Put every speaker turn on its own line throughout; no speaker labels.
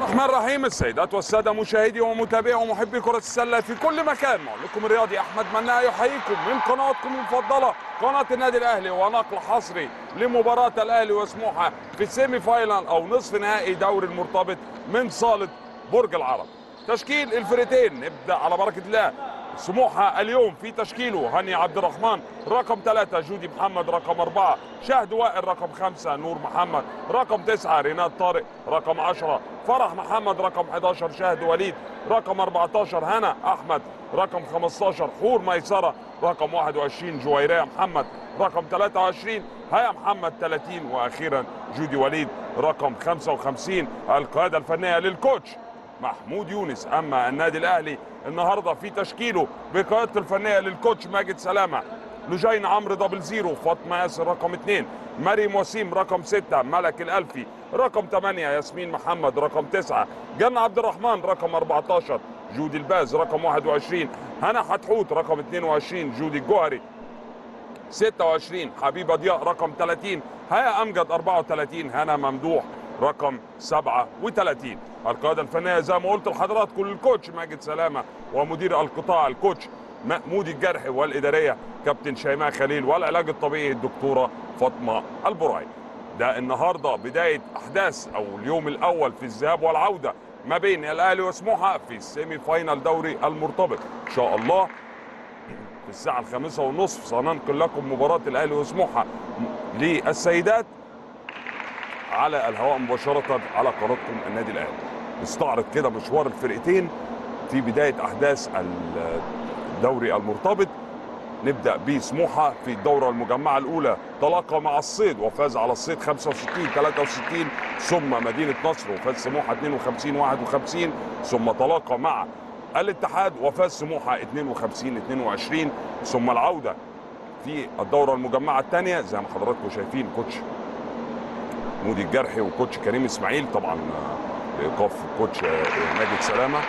الرحمن الرحيم السيدات والسادة مشاهدي ومتابعي ومحبي كرة السلة في كل مكان معلقكم الرياضي أحمد مناع يحييكم من قناتكم المفضلة قناة النادي الأهلي ونقل حصري لمباراة الأهلي وسموحة في السيمي فاينال أو نصف نهائي دوري المرتبط من صالة برج العرب تشكيل الفريقين نبدأ على بركة الله سموحة اليوم في تشكيله هاني عبد الرحمن رقم ثلاثة جودي محمد رقم أربعة شهد وائل رقم خمسة نور محمد رقم تسعة ريناد طارق رقم عشرة فرح محمد رقم 11 شهد وليد رقم 14 هنا أحمد رقم 15 حور ميسرة رقم 21 جويرية محمد رقم 23 هيا محمد 30 وأخيرا جودي وليد رقم 55 القيادة الفنية للكوتش محمود يونس اما النادي الاهلي النهارده في تشكيله بقيادته الفنيه للكوتش ماجد سلامه لجين عمرو دبل زيرو فاطمه ياسر رقم اثنين مريم وسيم رقم ستة ملك الألفي رقم ثمانية ياسمين محمد رقم تسعة جنة عبد الرحمن رقم 14 جودي الباز رقم 21 هنا حتحوت رقم 22 جودي الجوهري 26 حبيبه ضياء رقم 30 هيا امجد 34 هنا ممدوح رقم 37 القياده الفنيه زي ما قلت لحضراتكم الكوتش ماجد سلامه ومدير القطاع الكوتش محمود الجرح والاداريه كابتن شيماء خليل والعلاج الطبيعي الدكتوره فاطمه البراي ده النهارده بدايه احداث او اليوم الاول في الذهاب والعوده ما بين الاهلي وسموحه في السيمي فاينال دوري المرتبط ان شاء الله في الساعة الخامسة والنصف سننقل لكم مباراة الأهلي وسموحة للسيدات على الهواء مباشرة على قناتكم النادي الأهلي نستعرض كده مشوار الفرقتين في بداية أحداث الدوري المرتبط نبدأ بسموحة في الدورة المجمعة الأولى تلاقى مع الصيد وفاز على الصيد 65 63 ثم مدينة نصر وفاز سموحة 52 51 ثم تلاقى مع الاتحاد وفاز سموحه 52 22 ثم العوده في الدوره المجمعه الثانيه زي ما حضراتكم شايفين كوتش مودي الجرحي وكوتش كريم اسماعيل طبعا بايقاف كوتش ماجد سلامه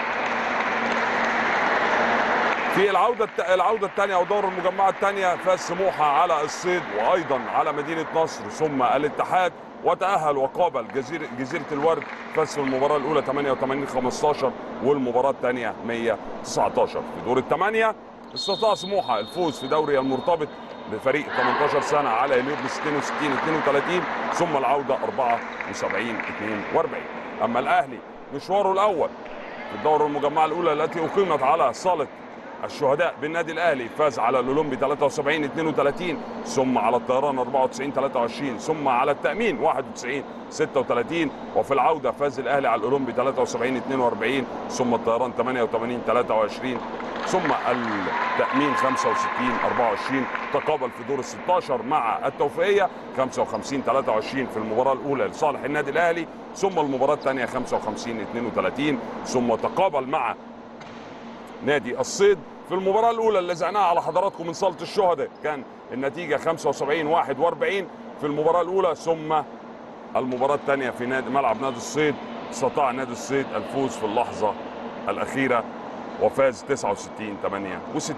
في العوده العوده الثانيه او الدوره المجمعه الثانيه فاز سموحه على الصيد وايضا على مدينه نصر ثم الاتحاد وتأهل وقابل جزيرة, جزيرة الورد فاز في المباراة الأولى 88 15 والمباراة الثانية 119 في دور الثمانية استطاع سموحة الفوز في دوري المرتبط بفريق 18 سنة على اليوبلس 62 32 ثم العودة 74 42 أما الأهلي مشواره الأول في الدورة المجمعة الأولى التي أقيمت على صالة الشهداء بالنادي الاهلي فاز على الاولمبي 73 32 ثم على الطيران 94 23 ثم على التامين 91 36 وفي العوده فاز الاهلي على الاولمبي 73 42 ثم الطيران 88 23 ثم التامين 65 24 تقابل في دور ال 16 مع التوفيقيه 55 23 في المباراه الاولى لصالح النادي الاهلي ثم المباراه الثانيه 55 32 ثم تقابل مع نادي الصيد في المباراة الأولى اللي زعناها على حضراتكم من صالة الشهداء كان النتيجة 75 41 في المباراة الأولى ثم المباراة الثانية في نادي ملعب نادي الصيد استطاع نادي الصيد الفوز في اللحظة الأخيرة وفاز 69 68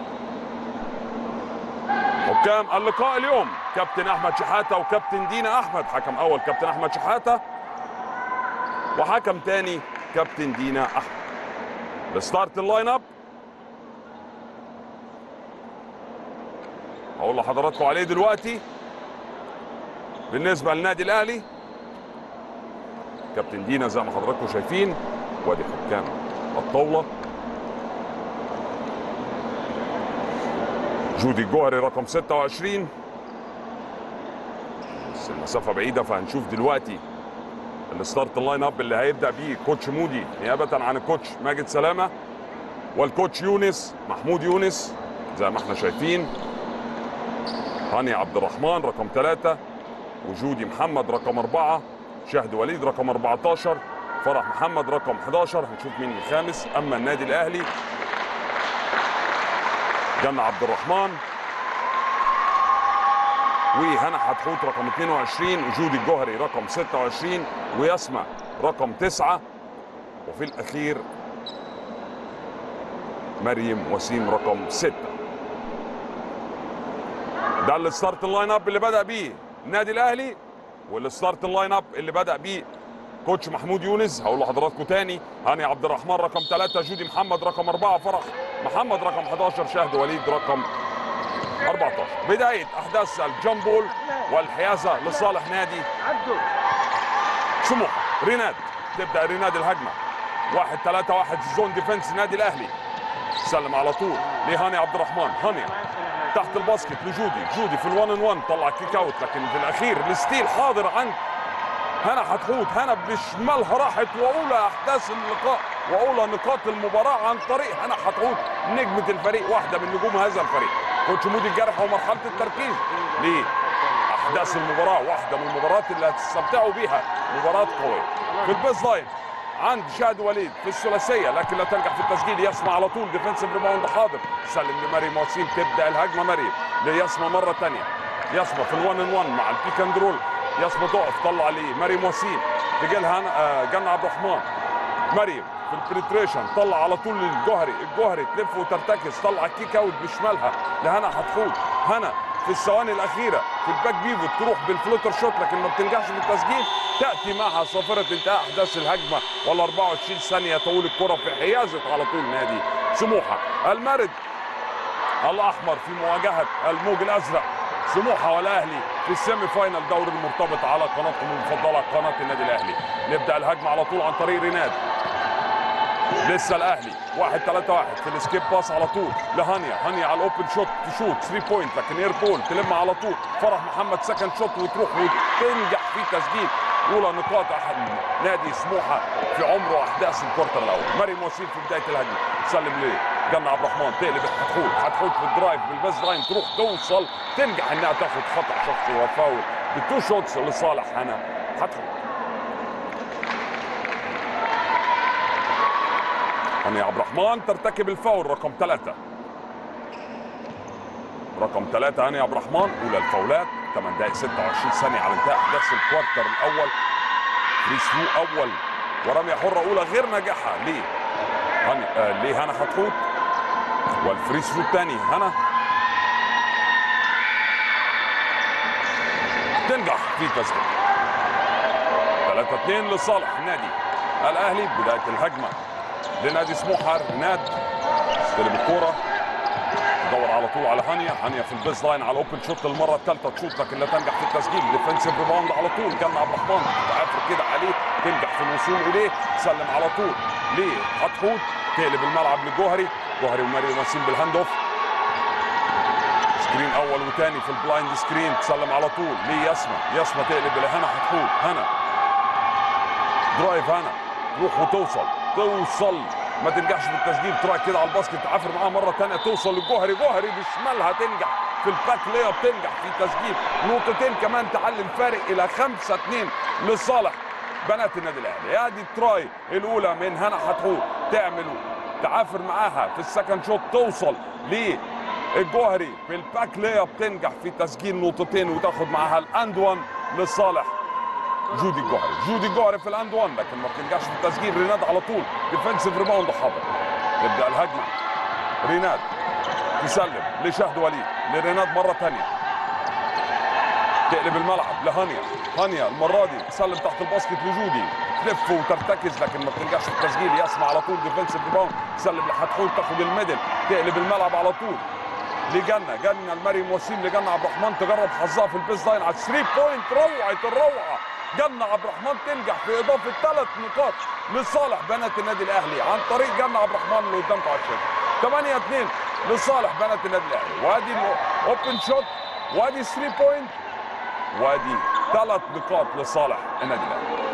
حكام اللقاء اليوم كابتن أحمد شحاتة وكابتن دينا أحمد حكم أول كابتن أحمد شحاتة وحكم ثاني كابتن دينا أحمد الستارت اللاين اب هقول لحضراتكم عليه دلوقتي بالنسبه للنادي الاهلي كابتن دينا زي ما حضراتكم شايفين وادي حكام الطاوله جودي الجوهري رقم 26 بس المسافه بعيده فهنشوف دلوقتي الستارت اللاين اب اللي هيبدا بيه كوتش مودي نيابه عن الكوتش ماجد سلامه والكوتش يونس محمود يونس زي ما احنا شايفين هاني عبد الرحمن رقم ثلاثة وجودي محمد رقم أربعة شهد وليد رقم 14 فرح محمد رقم 11 هنشوف مين الخامس أما النادي الأهلي جنة عبد الرحمن وهنا حتحوت رقم 22 وجودي الجوهري رقم 26 ويسمع رقم 9 وفي الأخير مريم وسيم رقم 6 ده الستارت اللاين اب اللي بدا بيه النادي الاهلي والستارت اللاين اب اللي بدا بيه كوتش محمود يونس هقول لحضراتكم تاني هاني عبد الرحمن رقم ثلاثة جودي محمد رقم أربعة فرح محمد رقم 11 شهد وليد رقم 14 بداية أحداث الجامبول والحيازة لصالح نادي سموحة ريناد تبدأ ريناد الهجمة واحد ثلاثة واحد زون ديفنس نادي الأهلي سلم على طول لهاني عبد الرحمن هاني تحت الباسكت لجودي جودي في الوان ان وان طلع كيك اوت لكن في الاخير الستيل حاضر عند هنا حتحوت هنا بشمالها راحت واولى احداث اللقاء واولى نقاط المباراه عن طريق هنا حتحوت نجمه الفريق واحده من نجوم هذا الفريق كوتش مودي الجرح ومرحله التركيز ليه احداث المباراه واحده من المباريات اللي هتستمتعوا بيها مباراه قويه في البيز لاين عند شاد وليد في الثلاثيه لكن لا تنجح في التسجيل يسمع على طول ديفنسيف ريباوند حاضر سلم لمريم وسيم تبدا الهجمه مريم ليسمع مره ثانيه يسمع في الوان ان وان مع البيك اند رول يسمع تقف طلع ليه مريم وسيم تجي لها آه، جنى عبد الرحمن مريم في البريتريشن طلع على طول للجوهري الجوهري تلف وترتكز طلع الكيك اوت بشمالها لهنا حتحوت هنا في الثواني الاخيره في الباك بيفوت تروح بالفلوتر شوت لكن ما بتنجحش في التسجيل تاتي معها صافره انتهاء احداث الهجمه ولا 24 ثانيه طول الكره في حيازه على طول نادي سموحه المارد الاحمر في مواجهه الموج الازرق سموحه والاهلي في السيمي فاينال دوري المرتبط على قناتكم المفضله قناه النادي الاهلي نبدا الهجمه على طول عن طريق ريناد لسه الاهلي 1 3 1 في السكيب باس على طول لهانيا هانيا على الاوبن شوت تشوت 3 بوينت لكن اير بول تلم على طول فرح محمد سكند شوت وتروح وتنجح في تسجيل اولى نقاط أحد نادي سموحه في عمره واحداث الكورتر الاول مريم وسيم في بدايه الهجمه سلم ليه جنى عبد الرحمن تقلب حتحوت حتحوت في الدرايف بالباس لاين تروح توصل تنجح انها تاخد خطا شخصي وفاول بتو شوتس لصالح هنا حتحوت هاني عبد الرحمن ترتكب الفاول رقم ثلاثة رقم ثلاثة هاني عبد الرحمن أولى الفاولات 8 دقائق 26 ثانية على انتهاء أحداث الكوارتر الأول فري ثرو أول ورمية حرة أولى غير ناجحة ليه؟ هاني آه ليه هنا حتحوت والفري ثرو الثاني هنا تنجح في تسجيل 3 2 لصالح النادي الأهلي بداية الهجمة لنادي سموحه رناد استلم الكوره دور على طول على هانيا هانيا في البيز لاين على اوبن شوت المره الثالثه تشوت لكن لا تنجح في التسجيل ديفنسيف ريباوند على طول جنى عبد الرحمن تعافر كده عليه تنجح في الوصول اليه سلم على طول ليه حتحوت تقلب الملعب لجوهري جوهري ومريم وسيم بالهاند اوف سكرين اول وثاني في البلايند سكرين تسلم على طول ليه يسمى يسمى تقلب لهنا حتحوت هنا درايف هنا تروح وتوصل توصل ما تنجحش في التسجيل تروح كده على الباسكت تعافر معاها مره ثانيه توصل للجوهري جوهري بشمالها تنجح في الباك ليا بتنجح في تسجيل نقطتين كمان تعلي الفارق الى 5 2 لصالح بنات النادي الاهلي ادي التراي الاولى من هنا حتحوت تعمل تعافر معاها في السكند شوت توصل ليه الجوهري في الباك ليا بتنجح في تسجيل نقطتين وتاخد معاها الاند وان لصالح جودي الجوهري جودي الجوهري في الاند 1 لكن ما بتنجحش في التسجيل ريناد على طول ديفنسيف ريباوند حاضر تبدا الهجمه ريناد تسلم لشهد وليد لريناد مره ثانيه تقلب الملعب لهانيا هانيا المره دي تسلم تحت الباسكت لجودي تلف وترتكز لكن ما بتنجحش في التسجيل يسمع على طول ديفنسيف ريباوند تسلم لحتحوت تاخد الميدل تقلب الملعب على طول لجنة جنة المريم وسيم لجنة عبد الرحمن تجرب حظها في البيس لاين على 3 بوينت روعة الروعة جنة عبد الرحمن تنجح في إضافة ثلاث نقاط لصالح بنات النادي الأهلي عن طريق جنة عبد الرحمن اللي قدامكم على الشاشة 8 2 لصالح بنات النادي الأهلي وادي الأوبن شوت وادي 3 بوينت وادي ثلاث نقاط لصالح النادي الأهلي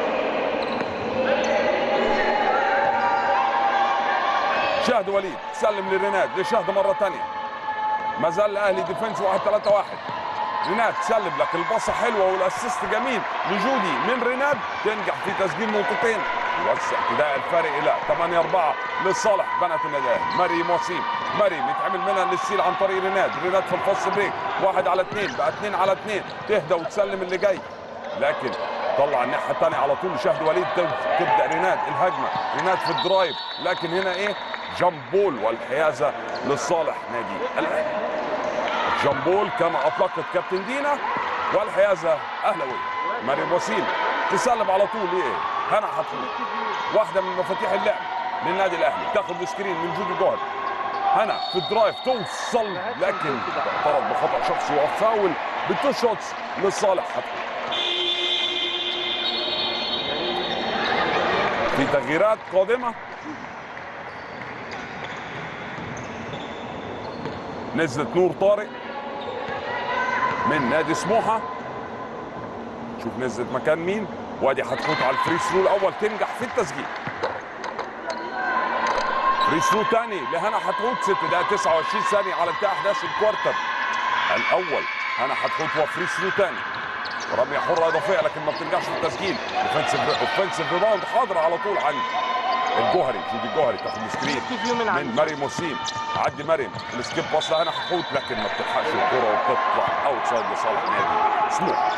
شهد وليد سلم لريناد لشهد مرة ثانية ما زال الاهلي ديفنس 1 3 1 ريناد سلم لك الباصه حلوه والاسيست جميل لجودي من ريناد تنجح في تسجيل نقطتين يوسع ابتداء الفارق الى 8 4 لصالح بنات النادي الاهلي مريم وسيم مريم يتعمل منها للسيل عن طريق ريناد ريناد في الفصل بريك واحد على اثنين بقى اثنين على اثنين تهدى وتسلم اللي جاي لكن طلع الناحيه الثانيه على طول شهد وليد تبدا ريناد الهجمه ريناد في الدرايف لكن هنا ايه جامبول والحيازه لصالح نادي الاهلي جامبول كما اطلقت كابتن دينا والحيازه اهلاويه مريم وسيم تسلم على طول ايه هنا حتحوت واحده من مفاتيح اللعب للنادي الاهلي تاخد السكرين من جودي جوهر هنا في الدرايف توصل لكن اعترض بخطا شخصي وفاول بتو شوتس لصالح حتحوت في تغييرات قادمه نزلت نور طارق من نادي سموحه شوف نزلت مكان مين وادي هتفوت على الفري ثرو الاول تنجح في التسجيل فري ثرو تاني لهنا حتفوت 6 دقائق 29 ثانيه على انتهاء احداث الكوارتر الاول هنا حتفوت وفري ثرو تاني رميه حره اضافيه لكن ما بتنجحش في التسجيل اوفنسيف اوفنسيف ريباوند حاضر على طول عن الجوهري جودي الجوهري تاخد السكرين
فيو من
من
عندي
مريم وسيم عدي مريم السكيب باص هنا حفوت لكن ما بتلحقش الكره وبتطلع اوت سايد لصالح نادي سموح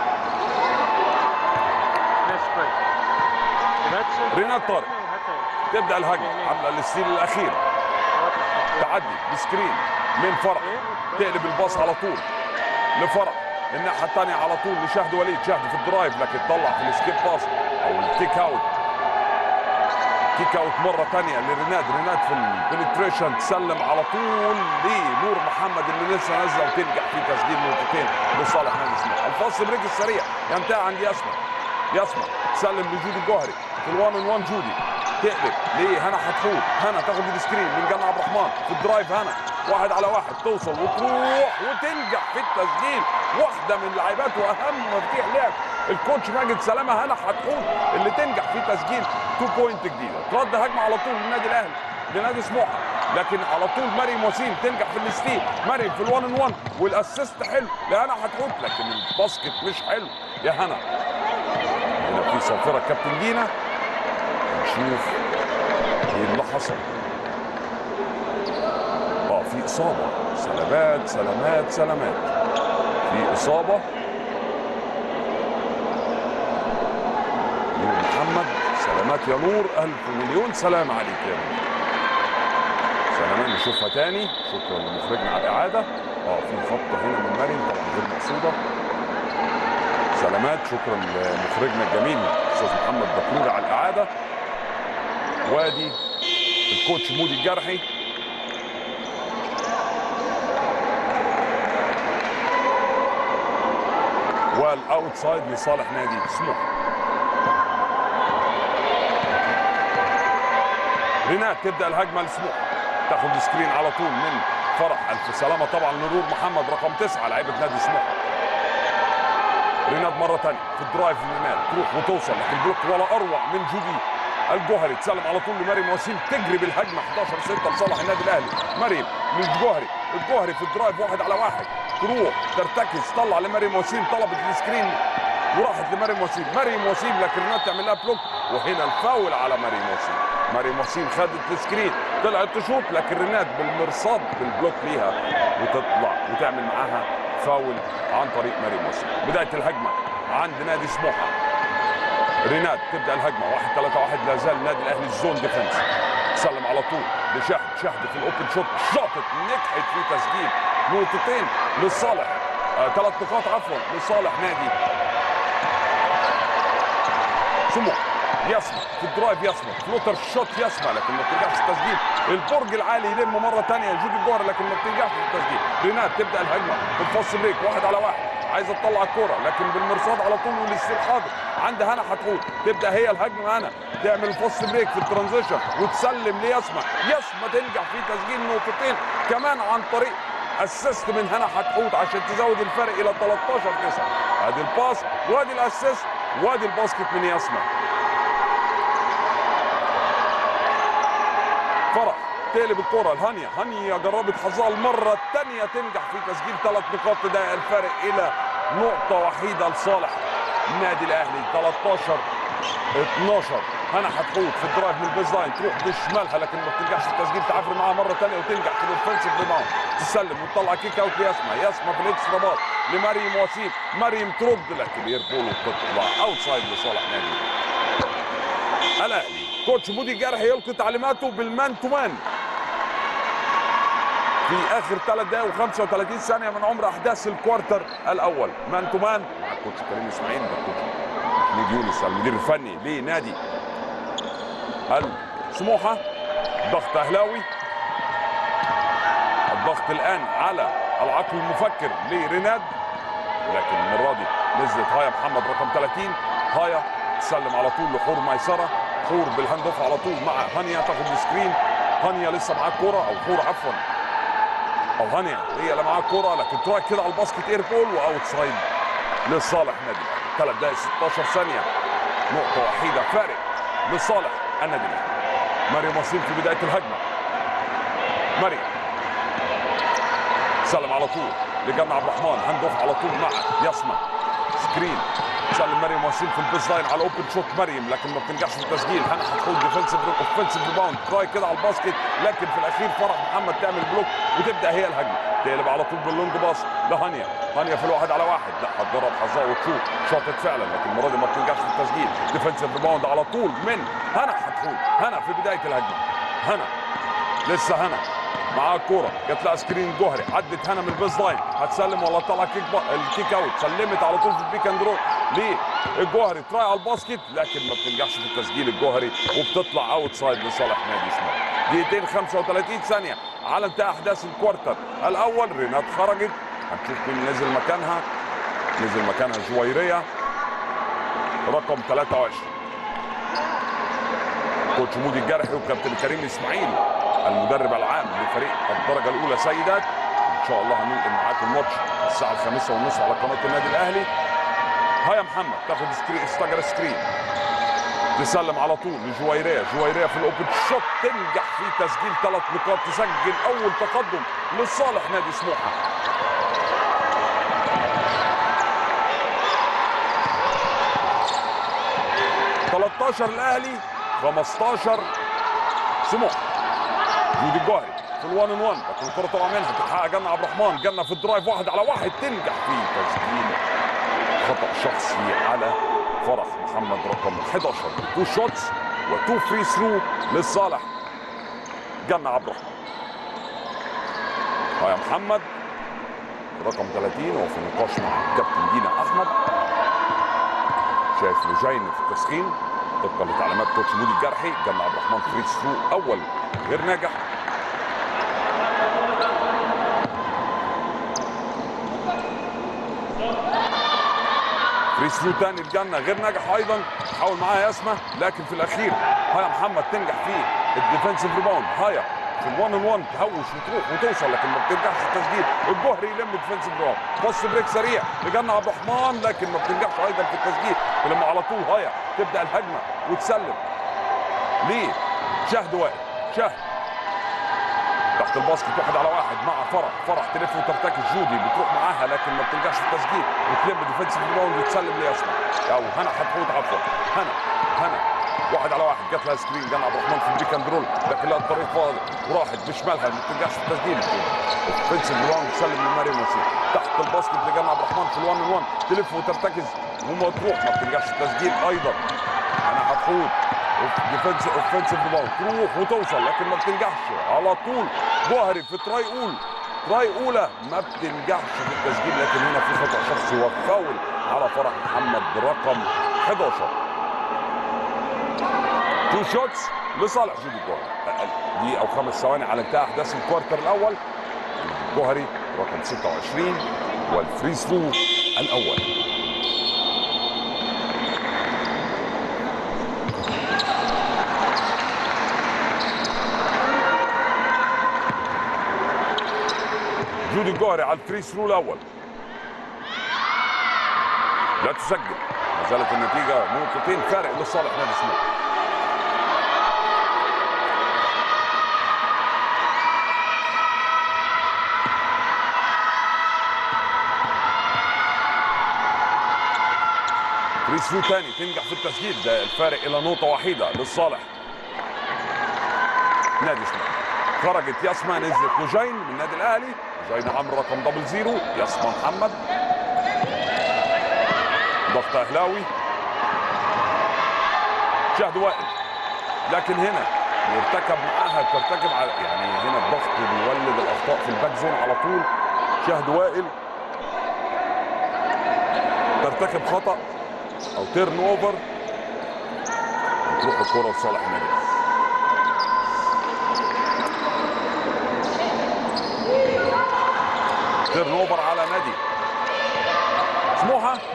ماشي كويس ماتش
رينات طارق. تبدا الهجمه عامله الستيل الاخير تعدي بسكرين من فرح تقلب الباص على طول لفرح الناحيه الثانيه على طول لشهد وليد شهد في الدرايف لكن طلع في السكيب باص او الكيك اوت كيك اوت مره ثانيه لريناد ريناد في البنتريشن تسلم على طول لنور محمد اللي لسه نازله وتنجح في تسجيل نقطتين لصالح نادي سموحه الفاصل بريك السريع ينتهي عند ياسمه ياسمه تسلم لجودي الجوهري في الوان ان وان جودي تقلب ليه هنا هتفوت هنا تاخد السكرين من جنى عبد الرحمن في الدرايف هنا واحد على واحد توصل وتروح وتنجح في التسجيل واحده من لعيبات واهم مفاتيح لعب الكوتش ماجد سلامه هنا هتحوط اللي تنجح في تسجيل 2 بوينت جديده ترد هجمه على طول للنادي الاهلي لنادي سموحه لكن على طول مريم وسيم تنجح في الستيل مريم في الوان ان وان والاسيست حلو لهنا هتحوط لكن الباسكت مش حلو يا هنا هنا في صافره كابتن دينا نشوف ايه اللي حصل اه في اصابه سلامات سلامات سلامات في اصابه نور محمد سلامات يا نور الف مليون سلام عليك يا نور سلامات نشوفها تاني شكرا لمخرجنا على الاعاده اه في خطه هنا من مريم طبعا غير مقصوده سلامات شكرا لمخرجنا الجميل استاذ محمد بكرور على الاعاده وادي الكوتش مودي الجرحي والاوتسايد لصالح نادي سموحه رينات تبدا الهجمه لسموحه تاخد سكرين على طول من فرح الف سلامه طبعا لنور محمد رقم تسعه لعيبه نادي سموحه ريناد مره ثانيه في الدرايف لريناد تروح وتوصل لكن بلوك ولا اروع من جودي الجوهري تسلم على طول لمريم وسيم تجري بالهجمه 11 6 لصالح النادي الاهلي مريم للجوهري الجوهري في الدرايف واحد على واحد تروح ترتكز طلع لمريم وسيم طلبت السكرين وراحت لمريم وسيم مريم وسيم لكن ريناد تعمل لها بلوك وهنا الفاول على مريم وسيم مريم وسيم خدت السكرين طلعت تشوط لكن ريناد بالمرصاد بالبلوك ليها وتطلع وتعمل معاها فاول عن طريق مريم وسيم بدايه الهجمه عند نادي سموحه ريناد تبدا الهجمه 1 3 1 لا زال النادي الاهلي الزون ديفنس سلم على طول لشهد شهد في الاوبن شوت شاطت نجحت في تسجيل نقطتين لصالح آه ثلاث نقاط عفوا لصالح نادي سموحه يسمع في الدرايف يسمع فلوتر شوت يسمع لكن ما بتنجحش في التسجيل البرج العالي يلم مره ثانيه جودي الجوهر لكن ما بتنجحش في التسجيل ريناد تبدا الهجمه في الفاست بريك واحد على واحد عايزه تطلع الكوره لكن بالمرصاد على طول والاستيل حاضر عند هنا هتحوط تبدا هي الهجمه هنا تعمل الفاست بريك في الترانزيشن وتسلم ليسمع يسمع تنجح في تسجيل نقطتين كمان عن طريق اسيست من هنا هتحوط عشان تزود الفرق الى 13 9 ادي الباس وادي الاسيست وادي الباسكت من يسمع فرح تقلب الكرة لهانيا هانيا جربت حظها المرة الثانية تنجح في تسجيل ثلاث نقاط تضايق الفارق إلى نقطة وحيدة لصالح النادي الأهلي 13 12 هنا هتحوط في الدرايف من البيز لاين تروح بشمالها لكن ما بتنجحش في التسجيل تعافر معاها مرة ثانية وتنجح في الاوفنسيف ريباوند تسلم وتطلع كيك اوت ليسما يسما في الاكسترا بار لمريم وسيم مريم ترد لكن يربول وتطلع اوتسايد لصالح نادي الاهلي كوتش مودي الجرحي يلقي تعليماته بالمان تو مان في اخر ثلاث دقائق و35 ثانيه من عمر احداث الكوارتر الاول مان تو مان كوتش كريم اسماعيل ده كوتش محمود يونس المدير الفني لنادي سموحه ضغط اهلاوي الضغط الان على العقل المفكر لريناد لكن المره دي نزلت هايا محمد رقم 30 هايا تسلم على طول لحور ميسره حور بالهاند اوف على طول مع هانيا تاخد السكرين هانيا لسه معاها الكوره او حور عفوا او هانيا هي اللي معاها الكوره لكن تراك كده على الباسكت اير بول واوت سايد لصالح نادي الاهلي ثلاث دقائق 16 ثانيه نقطه وحيده فارق لصالح النادي الاهلي مريم وسيم في بدايه الهجمه مريم سلم على طول لجنة عبد الرحمن هاند اوف على طول مع ياسمة سكرين سلم مريم وسيم في البيس لاين على اوبن شوت مريم لكن ما بتنجحش في التسجيل هنا هتحول ديفنسيف اوفنسيف ريباوند تراي كده على الباسكت لكن في الاخير فرح محمد تعمل بلوك وتبدا هي الهجمه تقلب على طول باللونج باص لهانيا هانيا في الواحد على واحد لا هتجرب حظها وتشوف شاطت فعلا لكن المره دي ما بتنجحش في التسجيل ديفنسيف ريباوند على طول من هنا هتحول هنا في بدايه الهجمه هنا لسه هنا معاه الكوره جات لها سكرين جوهري عدت هنا من البيز لاين هتسلم ولا طلع كيك با... الكيك اوت سلمت على طول في البيك اند رول للجوهري تراي على الباسكت لكن ما بتنجحش في التسجيل الجوهري وبتطلع اوت سايد لصالح نادي سموحه دقيقتين 35 ثانيه على انتهاء احداث الكوارتر الاول رينات خرجت هنشوف مين نزل مكانها نزل مكانها جويريه رقم 23 كوتش مودي الجرحي وكابتن كريم اسماعيل المدرب العام لفريق الدرجه الاولى سيدات ان شاء الله هننقل معاكم الماتش الساعه الخامسة ونص على قناه النادي الاهلي هيا محمد تاخد سكرين استجر سكرين تسلم على طول لجويريه جويريه في الاوبن شوت تنجح في تسجيل ثلاث نقاط تسجل اول تقدم لصالح نادي سموحه تلتاشر الاهلي 15 سموحه جودي الجوهري في الوان ان وان لكن الكره طبعا منها تلحقها جنة عبد الرحمن جنة في الدرايف واحد على واحد تنجح في تسجيل خطا شخصي على فرح محمد رقم 11 تو شوتس وتو فري ثرو لصالح جنة عبد الرحمن يا محمد رقم 30 وفي نقاش مع الكابتن دينا احمد شايف لجين في التسخين طبقا لتعليمات كوتش مودي الجرحي جنة عبد الرحمن فري ثرو اول غير ناجح فري ثرو تاني الجنة غير ناجح ايضا حاول معاها ياسمة لكن في الاخير هيا محمد تنجح في الديفنسيف ريباوند هيا في الوان ان وان تهوش وتروح وتوصل لكن ما بتنجحش في التسجيل الجهري يلم ديفنسيف ريباوند باص بريك سريع لجنة عبد الرحمن لكن ما بتنجحش ايضا في التسجيل ولما على طول هيا تبدا الهجمه وتسلم ليه شهد واقف شهد تحت الباسكت واحد على واحد مع فرح فرح تلف وترتكز جودي بتروح معاها لكن ما بتنجحش في التسجيل وتلم ديفنسيف ريباوند وتسلم لياسمة او هنا هتحوط عفوا هنا هنا واحد على واحد جات لها سكرين جنى عبد الرحمن في البيك اند رول لكن لها الطريق فاضي وراحت بشمالها ما بتنجحش في التسجيل ديفنسيف ريباوند تسلم لمريم وسيم تحت الباسكت لجنى عبد الرحمن في الوان ان وان تلف وترتكز وما تروح ما بتنجحش في التسجيل ايضا انا هتحوط ديفنس اوفنسيف ريباوند تروح وتوصل لكن ما بتنجحش على طول جوهري في تراي اول تراي اولى ما بتنجحش في التسجيل لكن هنا في خطا شخصي وفاول على فرح محمد رقم 11 تو شوتس لصالح جودي جوهري دقيقة او خمس ثواني على انتهاء احداث الكوارتر الاول جوهري رقم 26 والفري ثرو الاول جودي الجوهري على الفري ثرو الاول لا تسجل ما زالت النتيجه نقطتين فارق لصالح نادي سموحه فري ثرو تاني تنجح في التسجيل ده الفارق الى نقطه وحيده للصالح نادي سموحه خرجت ياسمة نزلت لجين من النادي الاهلي جين عمرو رقم دبل زيرو ياسمة محمد ضغط اهلاوي شهد وائل لكن هنا يرتكب معاها ترتكب على يعني هنا الضغط بيولد الاخطاء في الباك زون على طول شهد وائل يرتكب خطا او تيرن اوفر تروح الكره لصالح النادي الأهلي. تيرن اوفر على نادي سموحه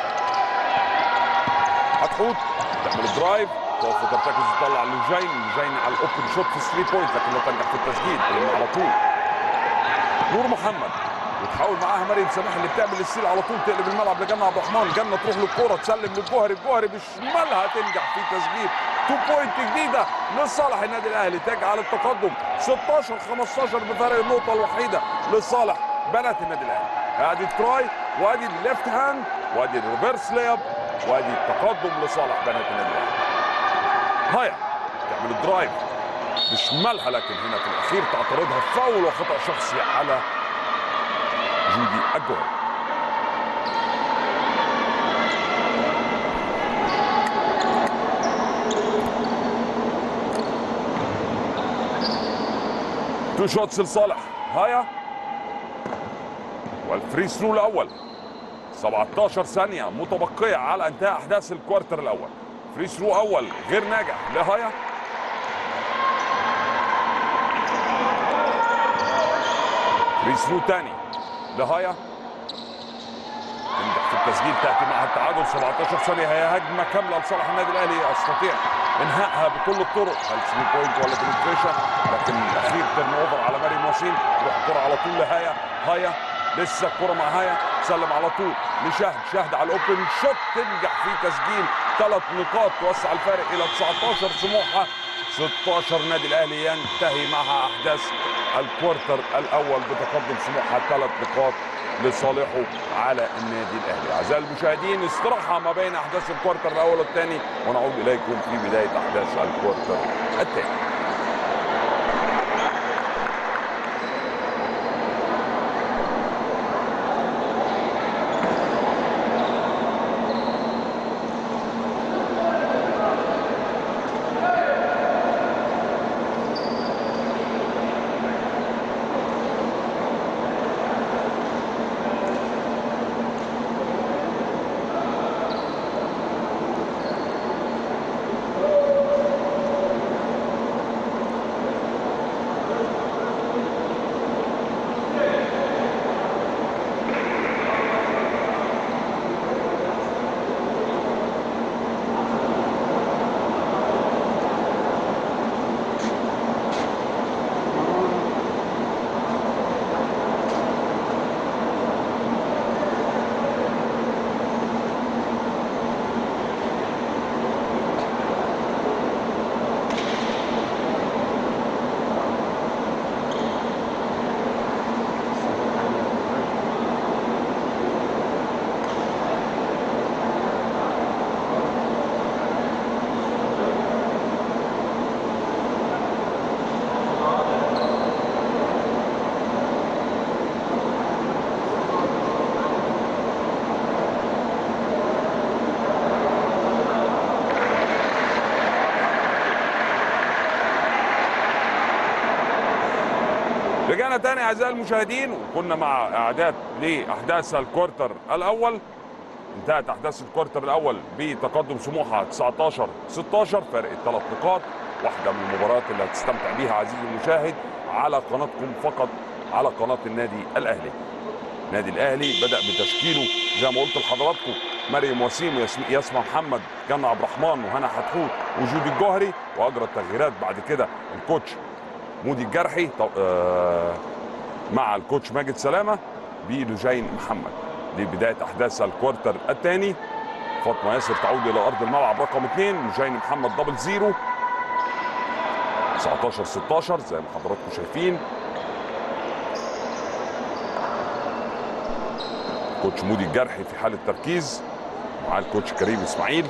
هتحوط تعمل درايف تقف وترتكز تطلع لجين لجين على الاوبن شوت في 3 بوينت لكن لا تنجح في التسجيل تلم على طول نور محمد وتحاول معاها مريم سماح اللي بتعمل السيل على طول تقلب الملعب لجنة عبد الرحمن جنة تروح للكوره تسلم للجوهري الجوهري بشمالها تنجح في تسجيل 2 بوينت جديده لصالح النادي الاهلي تجعل التقدم 16 15 بفارق النقطه الوحيده لصالح بنات النادي الاهلي ادي التراي وادي الليفت هاند وادي الريفرس لياب وادي التقدم لصالح بنات النادي الاهلي هايا تعمل الدرايف بشمالها لكن هنا في الاخير تعترضها فاول وخطا شخصي على جودي الجوهري تو شوتس لصالح هايا والفري ثرو الاول 17 ثانية متبقية على انتهاء احداث الكوارتر الاول فري ثرو اول غير ناجح لهايا فري ثرو تاني لهايا تنجح في التسجيل تاتي معها التعادل 17 ثانيه هي هجمه كامله لصالح النادي الاهلي يستطيع انهائها بكل الطرق هل 3 بوينت ولا بنتريشن لكن الاخير تيرن اوفر على مريم وسيم تروح الكره على طول لهايا هايا لسه الكره مع هايا سلم على طول لشهد شهد على الاوبن شوت تنجح في تسجيل ثلاث نقاط توسع الفارق الى 19 سموحه 16 نادي الاهلي ينتهي معها احداث الكوارتر الاول بتقدم سموحه ثلاث نقاط لصالحه على النادي الاهلي اعزائي المشاهدين استراحه ما بين احداث الكوارتر الاول والثاني ونعود اليكم في بدايه احداث الكوارتر الثاني رجعنا تاني اعزائي المشاهدين وكنا مع اعداد لاحداث الكوارتر الاول انتهت احداث الكوارتر الاول بتقدم سموحه 19 16 فرق الثلاث نقاط واحده من المباريات اللي هتستمتع بيها عزيزي المشاهد على قناتكم فقط على قناه النادي الاهلي النادي الاهلي بدا بتشكيله زي ما قلت لحضراتكم مريم وسيم وياسم- ياسمه محمد جنى عبد الرحمن وهنا حتحوت وجودي الجوهري واجرى التغييرات بعد كده الكوتش مودي الجرحي طو- آه، مع الكوتش ماجد سلامه بلجين محمد لبدايه احداث الكوارتر الثاني فاطمه ياسر تعود الى ارض الملعب رقم اثنين لجين محمد دبل زيرو 19 16 زي ما حضراتكم شايفين كوتش مودي الجرحي في حاله تركيز مع الكوتش كريم اسماعيل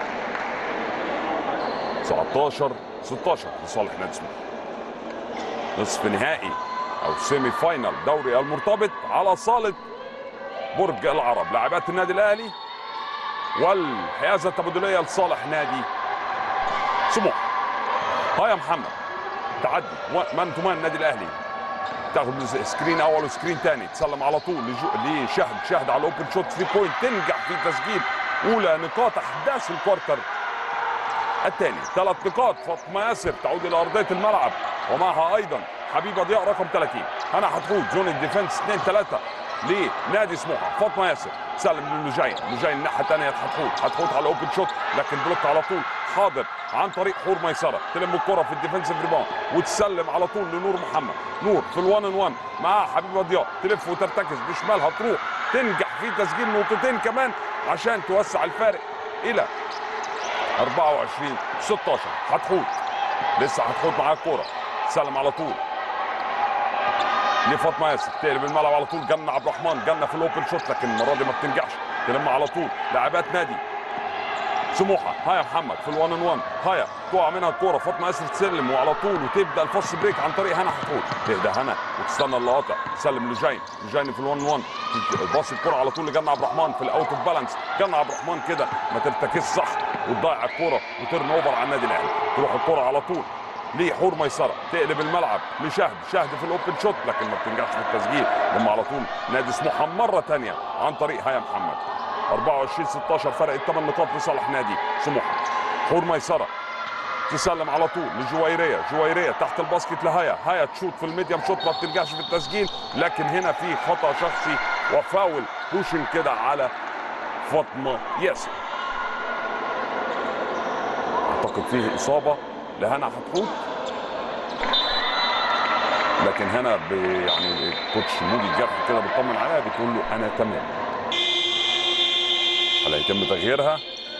19 16 لصالح نادي سموحه نصف نهائي او سيمي فاينال دوري المرتبط على صاله برج العرب لاعبات النادي الاهلي والحيازه التبادليه لصالح نادي سموحه ها يا محمد تعدي من تو مان النادي الاهلي تاخد سكرين اول وسكرين تاني تسلم على طول لجو- لشهد شهد على الاوبن شوت 3 بوينت تنجح في تسجيل اولى نقاط احداث الكوارتر الثاني ثلاث نقاط فاطمه ياسر تعود الى ارضيه الملعب ومعها ايضا حبيبه ضياء رقم 30 هنا حتفوت زون الديفنس 2 3 لنادي سموحه فاطمه ياسر سلم للجاين لجاين الناحيه الثانيه حتفوت حتفوت على اوبن شوت لكن بلوك على طول حاضر عن طريق حور ميسره تلم الكره في الديفنسيف ريباوند وتسلم على طول لنور محمد نور في الوان ان وان معاها حبيبه ضياء تلف وترتكز بشمالها تروح تنجح في تسجيل نقطتين كمان عشان توسع الفارق الى 24 16 هتحوط لسه هتحوط معاه الكوره سلم على طول لفاطمه ياسر تقلب الملعب على طول جنة عبد الرحمن جنة في الاوبن شوت لكن المره دي ما بتنجحش تلم على طول لاعبات نادي سموحه هايا محمد في الوان ان وان هايا تقع منها الكوره فاطمه ياسر تسلم وعلى طول وتبدا الفاست بريك عن طريق هنا حتحوط تهدى هنا وتستنى اللقطه تسلم لجاين لجاين في الوان ان وان باص الكوره على طول لجنة عبد الرحمن في الاوت اوف بالانس جنة عبد الرحمن كده ما ترتكزش صح وتضيع الكوره وترن اوفر على النادي الاهلي تروح الكوره على طول لحور ميسره تقلب الملعب لشهد شهد في الاوبن شوت لكن ما بتنجحش في التسجيل لما على طول نادي سموحه مره ثانيه عن طريق هيا محمد 24 16 فرق الثمان نقاط لصالح نادي سموحه حور ميسره تسلم على طول لجويريه جويريه تحت الباسكت لهايا هايا تشوت في الميديم شوت ما بتنجحش في التسجيل لكن هنا في خطا شخصي وفاول بوشن كده على فاطمه ياسر اعتقد فيه اصابه لهنا حتحوت لكن هنا ب- يعني كوتش مودي الجرح كده بيطمن عليها بتقول له انا تمام هل هيتم تغييرها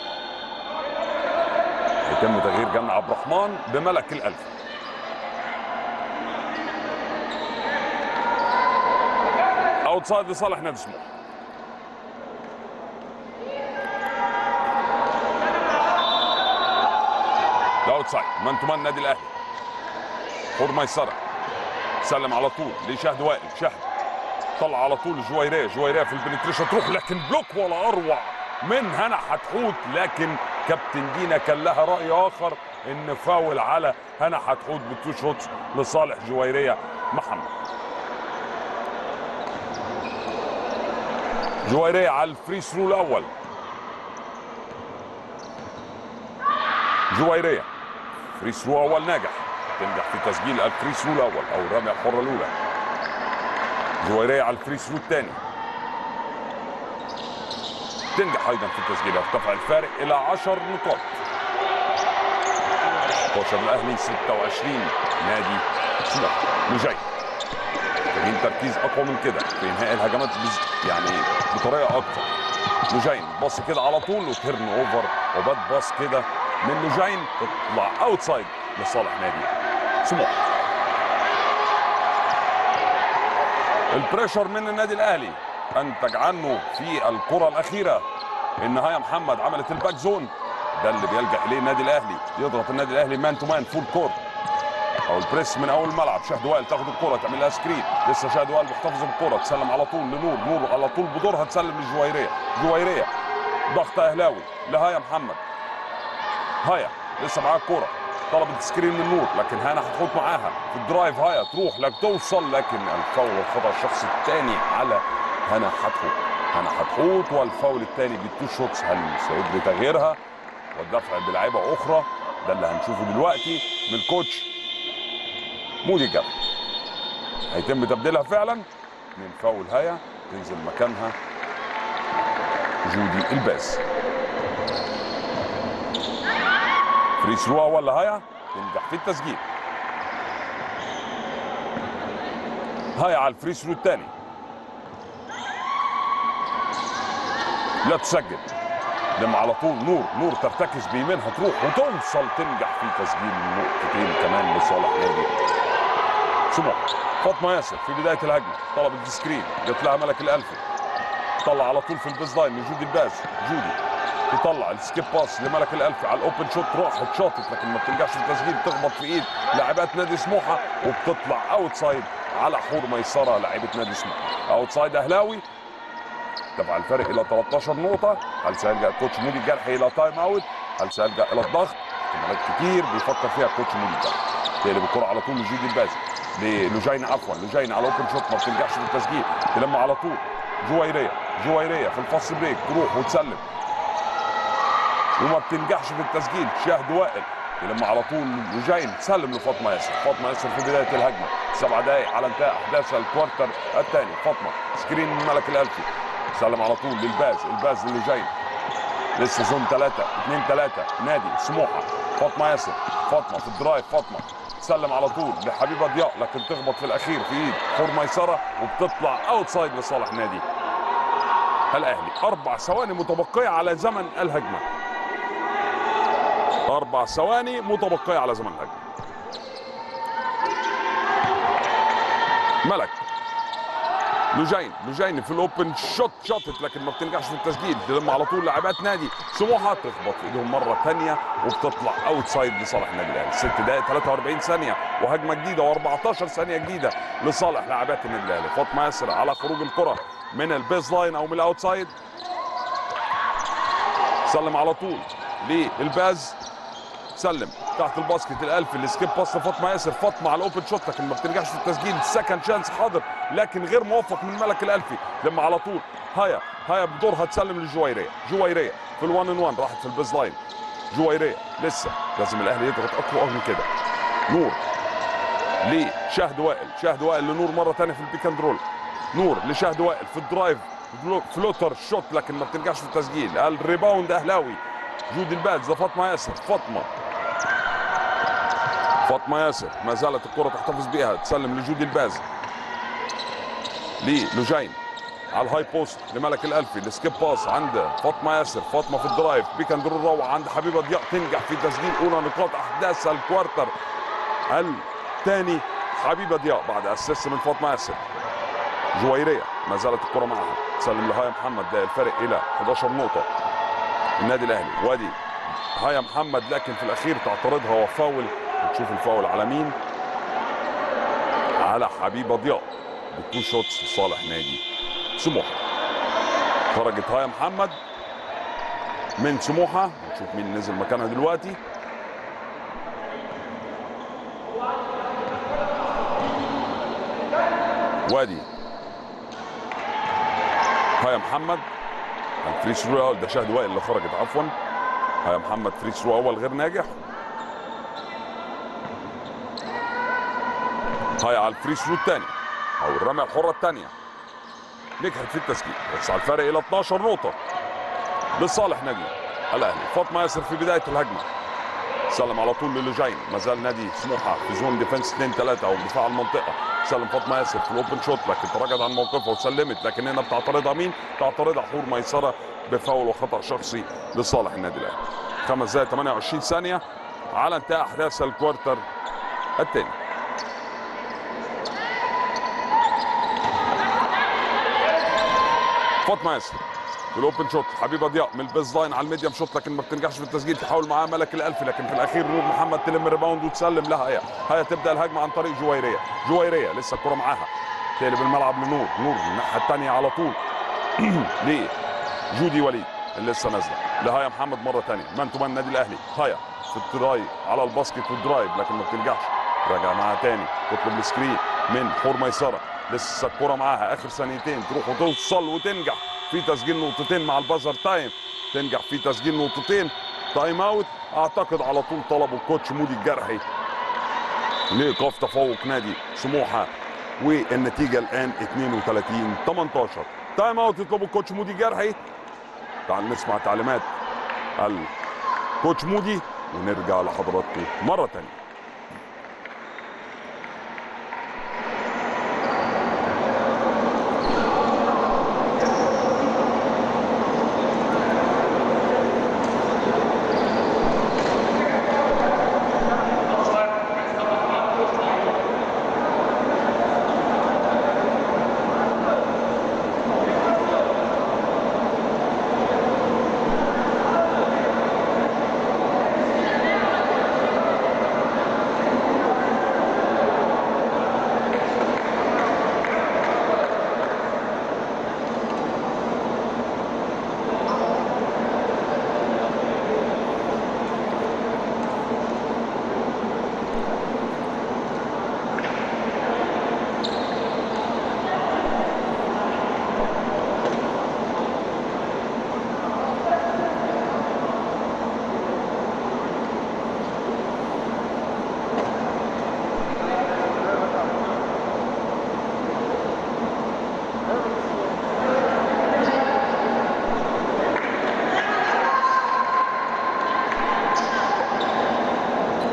هيتم تغيير جنة عبد الرحمن بملك الألف اوتسايد لصالح نادي سموحه الاوتسايد مان تو مان النادي الاهلي حور ميسره سلم على طول لشهد وائل شهد طلع على طول جويريه جويريه في البنتريشن تروح لكن بلوك ولا اروع من هنا حتحوت لكن كابتن دينا كان لها راي اخر ان فاول على هنا حتحوت بتو شوتس لصالح جويريه محمد جويريه على الفري ثرو الاول جويريه فري ثرو اول ناجح تنجح في تسجيل الفري ثرو الاول او الرميه الحره الاولى جويريه على الفري ثرو الثاني تنجح ايضا في التسجيل ارتفع الفارق الى 10 نقاط 16 الاهلي 26 نادي سموحه مجاي محتاجين تركيز اقوى من كده في انهاء الهجمات بز... يعني بطريقه اكتر لوجين باص كده على طول وتيرن اوفر وباد باص كده من لوجين تطلع اوتسايد لصالح نادي سموحه البريشر من النادي الاهلي انتج عنه في الكره الاخيره ان هيا محمد عملت الباك زون ده اللي بيلجا اليه النادي الاهلي يضغط النادي الاهلي مان تو مان فول كورت او البريس من اول الملعب شهد وائل تاخد الكره تعمل لها سكرين لسه شهد وائل محتفظ بالكره تسلم على طول لنور نور على طول بدورها تسلم لجويريه جويريه ضغط اهلاوي لهايا محمد هايا لسه معاها الكره طلبت سكرين من نور لكن هنا هتخوض معاها في الدرايف هايا تروح لك توصل لكن الفاول والخطا الشخصي الثاني على هنا حتحوت هنا حتحوت والفاول الثاني بالتو شوتس هل سيجري تغييرها والدفع بلعيبه اخرى ده اللي هنشوفه دلوقتي من الكوتش مودي جاب هيتم تبديلها فعلا من فاول هيا تنزل مكانها جودي الباز فري ثرو ولا هيا تنجح في التسجيل هيا على الفري ثرو الثاني لا تسجل لما على طول نور نور ترتكز بيمينها تروح وتوصل تنجح في تسجيل نقطتين كمان لصالح نادي سموحه فاطمه ياسر في بدايه الهجمه طلبت سكرين جت لها ملك الالفي طلع على طول في البيز لاين لجودي الباز جودي تطلع السكيب باس لملك الالفي على الاوبن شوت راحت شاطت لكن ما بتنجحش في التسجيل تخبط في ايد لاعبات نادي سموحه وبتطلع اوت سايد على حور ميسره لاعيبه نادي سموحه اوت سايد اهلاوي دفع الفارق الى 13 نقطه هل سيلجا الكوتش مودي الجرحي الى تايم اوت هل سيلجا الى الضغط احتمالات كتير بيفكر فيها الكوتش مودي الجرحي تقلب الكره على طول لجودي البازي للوجين عفوا لوجين على اوبن شوت ما بتنجحش في التسجيل تلم على طول جويريه جويريه في الفاست بريك تروح وتسلم وما بتنجحش في التسجيل شاهد وائل تلم على طول لوجين تسلم لفاطمه ياسر فاطمه ياسر في بدايه الهجمه سبع دقائق على انتهاء احداث الكوارتر الثاني فاطمه سكرين من ملك الالفي سلم على طول للباز الباز للوجين لسه زون ثلاثة اثنين ثلاثة نادي سموحة فاطمة ياسر فاطمة في الدرايف فاطمة تسلم على طول لحبيبة ضياء لكن تخبط في الأخير في إيد حور ميسرة وبتطلع أوت سايد لصالح نادي الأهلي أربع ثواني متبقية على زمن الهجمة أربع ثواني متبقية على زمن الهجمة ملك لوجين لوجين في الاوبن شوت شوتت لكن ما بتنجحش في التسجيل تلم على طول لاعبات نادي سموحه تخبط في ايدهم مره ثانيه وبتطلع اوت سايد لصالح النادي الاهلي 6 دقائق 43 ثانيه وهجمه جديده و14 ثانيه جديده لصالح لاعبات النادي الاهلي فاطمه ياسر على خروج الكره من البيز لاين او من الاوت سايد سلم على طول للباز سلم تحت الباسكت الالف اللي سكيب باس لفاطمه ياسر فاطمه على الاوبن شوت لكن ما بتنجحش في التسجيل سكند شانس حاضر لكن غير موفق من ملك الالفي لما على طول هيا هيا بدورها تسلم لجويريه جويريه في الوان ان وان راحت في البيز لاين جويريه لسه لازم الاهلي يضغط اقوى من كده نور لشهد وائل شهد وائل لنور مره ثانيه في البيك اند رول نور لشهد وائل في الدرايف فلوتر شوت لكن ما بتنجحش في التسجيل الريباوند اهلاوي جودي الباز لفاطمه ياسر فاطمه فاطمه ياسر ما زالت الكره تحتفظ بها تسلم لجودي الباز للوجين على الهاي بوست لملك الالفي السكيب باس عند فاطمه ياسر فاطمه في الدرايف بيك اند رول روعه عند حبيبه ضياء تنجح في تسجيل اولى نقاط احداث الكوارتر الثاني حبيبه ضياء بعد اسيست من فاطمه ياسر جويريه ما زالت الكره معها تسلم لهايا محمد ده الفرق الى 11 نقطه النادي الاهلي وادي هايا محمد لكن في الاخير تعترضها وفاول نشوف الفاول على مين على حبيبه ضياء بتو شوتس لصالح نادي سموحه خرجت هايا محمد من سموحه نشوف مين نزل مكانها دلوقتي وادي هايا محمد الفري ثرو الاول ده شاهد وائل اللي خرجت عفوا هايا محمد فري ثرو اول غير ناجح هاي على الفري ثرو الثاني او الرميه الحره الثانيه نجحت في التسجيل بس على الفرق الى 12 نقطه لصالح نادي الاهلي فاطمه ياسر في بدايه الهجمه سلم على طول للوجين ما زال نادي سموحه في زون ديفنس 2 3 او دفاع المنطقه سلم فاطمه ياسر في الاوبن شوت لكن تراجعت عن موقفها وسلمت لكن هنا بتعترضها مين؟ تعترضها حور ميسره بفاول وخطا شخصي لصالح النادي الاهلي. خمس دقائق 28 ثانيه على انتهاء احداث الكوارتر الثاني. فاطمه ياسر في الاوبن شوت حبيبه ضياء من البيز لاين على الميديم شوت لكن ما بتنجحش في التسجيل تحاول معاه ملك الالفي لكن في الاخير نور محمد تلم ريباوند وتسلم لها هي هي تبدا الهجمه عن طريق جويريه جويريه لسه الكره معاها تقلب الملعب لنور نور الناحيه الثانيه على طول ليه جودي وليد اللي لسه نازله لهايا محمد مره ثانيه مان تو مان النادي الاهلي هايا في الدرايف على الباسكت والدرايف لكن ما بتنجحش راجع معاها تاني تطلب السكرين من حور ميسره لسه الكره معاها اخر ثانيتين تروح وتوصل وتنجح في تسجيل نقطتين مع البازر تايم تنجح في تسجيل نقطتين تايم اوت اعتقد على طول طلبوا الكوتش مودي الجرحي لايقاف تفوق نادي سموحه والنتيجه الان 32 18 تايم اوت يطلبوا الكوتش مودي الجرحي تعال نسمع تعليمات الكوتش مودي ونرجع لحضراتكم مره ثانيه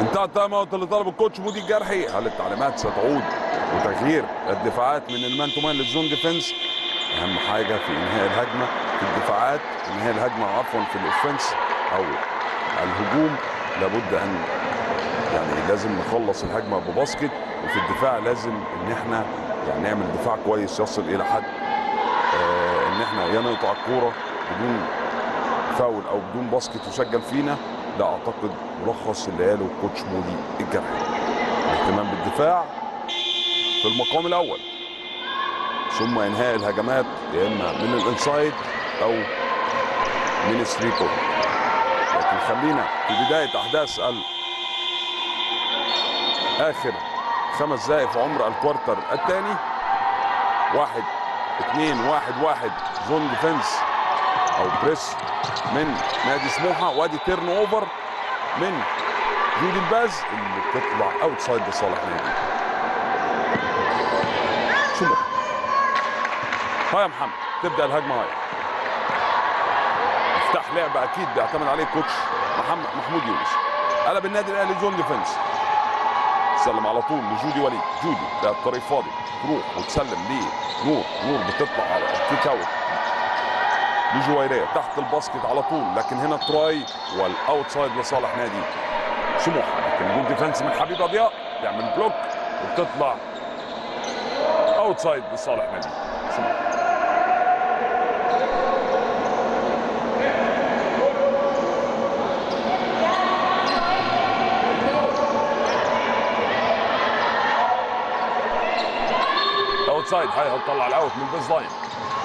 انتهى التايم اوت اللي طلب الكوتش مودي الجرحي هل التعليمات ستعود وتغيير الدفاعات من المان تو مان للزون ديفنس اهم حاجه في انهاء الهجمه في الدفاعات انهاء الهجمه عفوا في الاوفنس او الهجوم لابد ان يعني لازم نخلص الهجمه بباسكت وفي الدفاع لازم ان احنا يعني نعمل دفاع كويس يصل الى حد آه ان احنا يا نقطع الكوره بدون فاول او بدون باسكت يسجل فينا لا اعتقد ملخص اللي قاله الكوتش مودي الجرحي الاهتمام بالدفاع في المقام الاول ثم انهاء الهجمات يا اما من الانسايد او من الثري بوينت لكن خلينا في بدايه احداث ال اخر خمس دقائق في عمر الكوارتر الثاني واحد اثنين واحد واحد زون ديفنس او بريس من نادي سموحه وادي تيرن اوفر من جودي الباز اللي بتطلع اوت سايد لصالح نادي سموحه هاي يا محمد تبدا الهجمه هاي مفتاح لعبه اكيد بيعتمد عليه كوتش محمد محمود يونس قلب النادي الاهلي زون ديفنس سلم على طول لجودي وليد جودي ده الطريق فاضي تروح وتسلم ليه نور نور بتطلع على الكيك اوت لجويريه تحت الباسكت على طول لكن هنا تراي والاوتسايد لصالح نادي سموحه لكن جول ديفنس من حبيب ضياء يعمل بلوك وبتطلع اوتسايد لصالح نادي سموحه اوتسايد هاي هتطلع الاوت من البيز لاين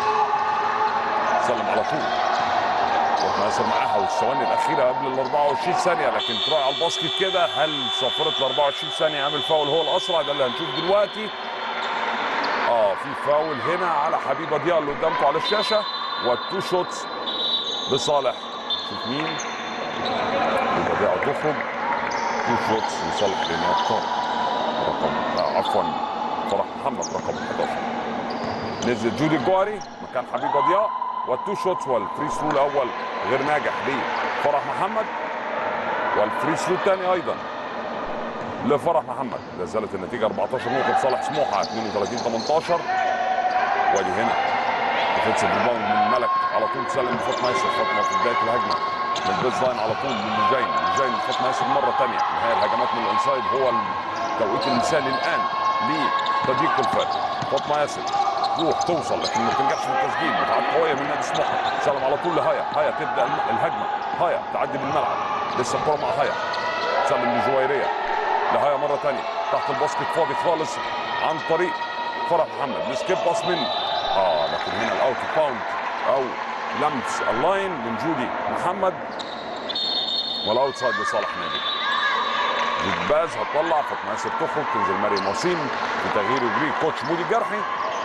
سلم على طول روح ناصر معاها والثواني الاخيره قبل ال 24 ثانيه لكن تراي على الباسكت كده هل صفرت ال 24 ثانيه عامل فاول هو الاسرع ده اللي هنشوف دلوقتي اه في فاول هنا على حبيبه ضياء اللي قدامكم على الشاشه والتو شوتس لصالح شوف مين حبيبه ضياء تخرج تو شوتس لصالح رينات طارق رقم آه عفوا فرح محمد رقم 11 نزل جودي الجوهري مكان حبيبه ضياء والتو شوتس والفري ثرو الاول غير ناجح لفرح محمد والفري ثرو الثاني ايضا لفرح محمد لا زالت النتيجه 14 نقطه لصالح سموحه 32 18 وادي هنا ديفنسيف ريباوند من ملك على طول تسلم لفاطمه ياسر فاطمه في بدايه الهجمه من البيز لاين على طول من لجين لجين لفاطمه ياسر مره ثانيه نهايه الهجمات من الانسايد هو التوقيت المثالي الان لتضييق الفرق فاطمه ياسر تروح توصل لكن ما بتنجحش في التسجيل دفاعات قويه من نادي سموحه سلم على طول لهايا هايا تبدا الهجمه هايا تعدي بالملعب لسه الكره مع هايا سلم لجويريه لهايا مره ثانيه تحت الباسكت فاضي خالص عن طريق فرح محمد السكيب باس من اه لكن هنا الاوت باوند او لمس اللاين من جودي محمد والاوتسايد لصالح نادي جود باز هتطلع فاطمه ياسر تخرج تنزل مريم وسيم في تغيير وجري كوتش مودي الجرحي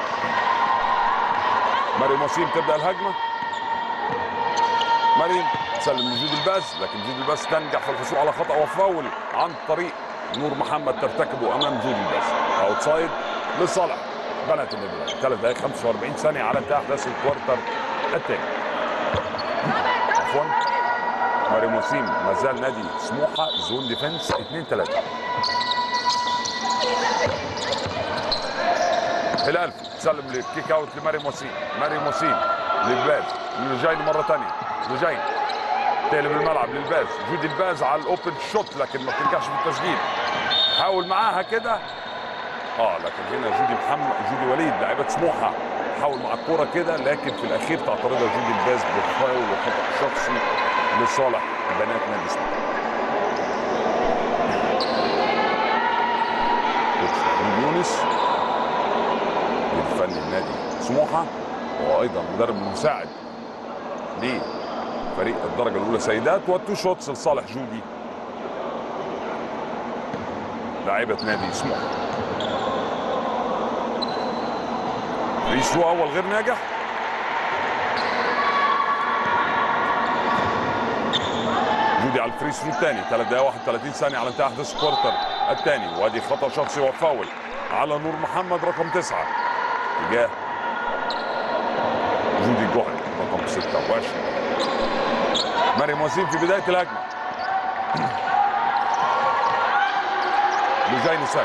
مريم وسيم تبدا الهجمه مريم تسلم لجود الباز لكن جود الباز تنجح في الحصول على خطا وفاول عن طريق نور محمد ترتكبه امام جود الباز اوتسايد لصالح بنات النادي الاهلي 3 دقائق 45 ثانيه على انتهاء احداث الكوارتر الثاني عفوا مريم وسيم ما زال نادي سموحه زون ديفنس 2 3 الالف تسلم للكيك اوت لمريم وسيم مريم وسيم للباز لجاين مره ثانيه لجاين تقلب الملعب للباز جودي الباز على الاوبن شوت لكن ما بتنجحش في التسجيل حاول معاها كده اه لكن هنا جودي محمد جودي وليد لاعبه سموحه حاول مع الكوره كده لكن في الاخير تعترضها جودي الباز بفاول وخطا شخصي لصالح بنات نادي سموحه كوتش محمود يونس الفني النادي سموحه وايضا مدرب مساعد لفريق الدرجه الاولى سيدات والتو شوتس لصالح جودي لاعبه نادي سموحه فري ثرو اول غير ناجح جودي على الفري ثرو الثاني 3 دقائق 31 ثانيه على انتهاء احداث الكوارتر الثاني وادي خطا شخصي وفاول على نور محمد رقم تسعه تجاه جودي الجوهري رقم 26 مريم وسيم في بدايه الهجمه لجاي سامي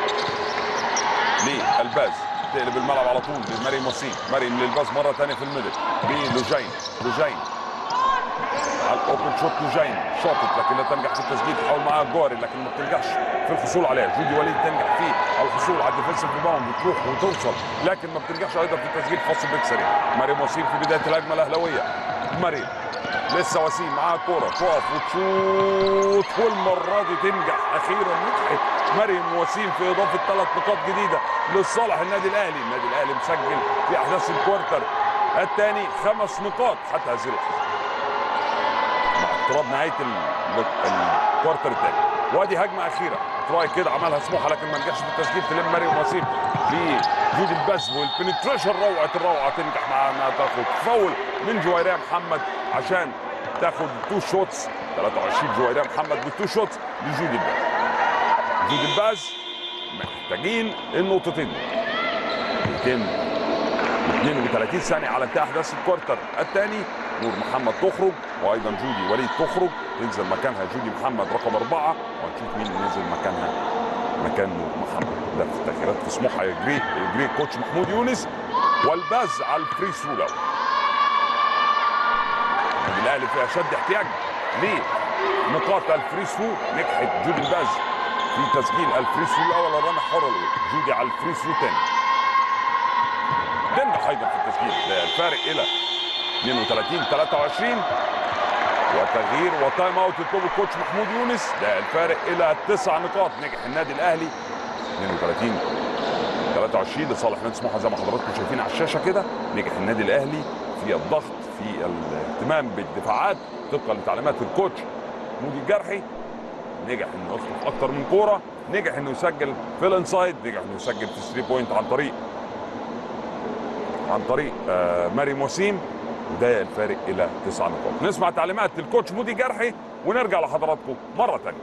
للباز تقلب الملعب على طول لمريم وسيم مريم للباز مره ثانيه في الميدل للوجين لوجين على الاوبن شوت لوجين شاطت لكن لا تنجح في التسجيل تحاول معاها جواري لكن ما بتنجحش في الحصول عليها جودي وليد تنجح في الحصول على الديفنسيف ريباوند بتروح وتوصل لكن ما بتنجحش ايضا في التسجيل فاصل بيك سريع مريم وسيم في بدايه الهجمه الاهلاويه مريم لسه وسيم معاها كوره تقف وتشوط والمره دي تنجح اخيرا نجحت مريم وسيم في اضافه ثلاث نقاط جديده لصالح النادي الاهلي النادي الاهلي مسجل في احداث الكوارتر الثاني خمس نقاط حتى هذه اللحظه مع اقتراب نهايه ال- الكوارتر الثاني وادي هجمه اخيره تراي كده عملها سموحه لكن ما نجحش في التسجيل تلم مريم وسيم في جود البث والبنتريشن روعه الروعه تنجح مع انها تاخد فاول من جويريه محمد عشان تاخد تو شوتس 23 جويريه محمد بتو شوتس لجود الباز جود الباز محتاجين النقطتين دول 232 ثانية على انتهاء أحداث الكوارتر الثاني نور محمد تخرج وأيضا جودي وليد تخرج تنزل مكانها جودي محمد رقم أربعة وهنشوف مين نزل مكانها مكان نور محمد ده في التغييرات في سموحة يجري يجري كوتش محمود يونس والباز على الفري ثرو الأول النادي الأهلي في أشد احتياج ليه نقاط الفري ثرو نجحت جودي الباز في تسجيل الفري ثرو الأول الرمي الحر الأول جودي على الفري ثرو تاني تنجح ايضا في التسجيل ده الفارق الى 32 23 وتغيير وتايم اوت يطلبه الكوتش محمود يونس ده الفارق الى تسع نقاط نجح النادي الاهلي 32 23 لصالح نادي سموحه زي ما حضراتكم شايفين على الشاشه كده نجح النادي الاهلي في الضغط في الاهتمام بالدفاعات طبقا لتعليمات الكوتش محمود الجرحي نجح انه يخطف اكتر من كوره نجح انه يسجل في الانسايد نجح انه يسجل في 3 بوينت عن طريق عن طريق آه، مريم وسيم وده الفارق الى تسع نقاط نسمع تعليمات الكوتش مودي جرحي ونرجع لحضراتكم مره ثانيه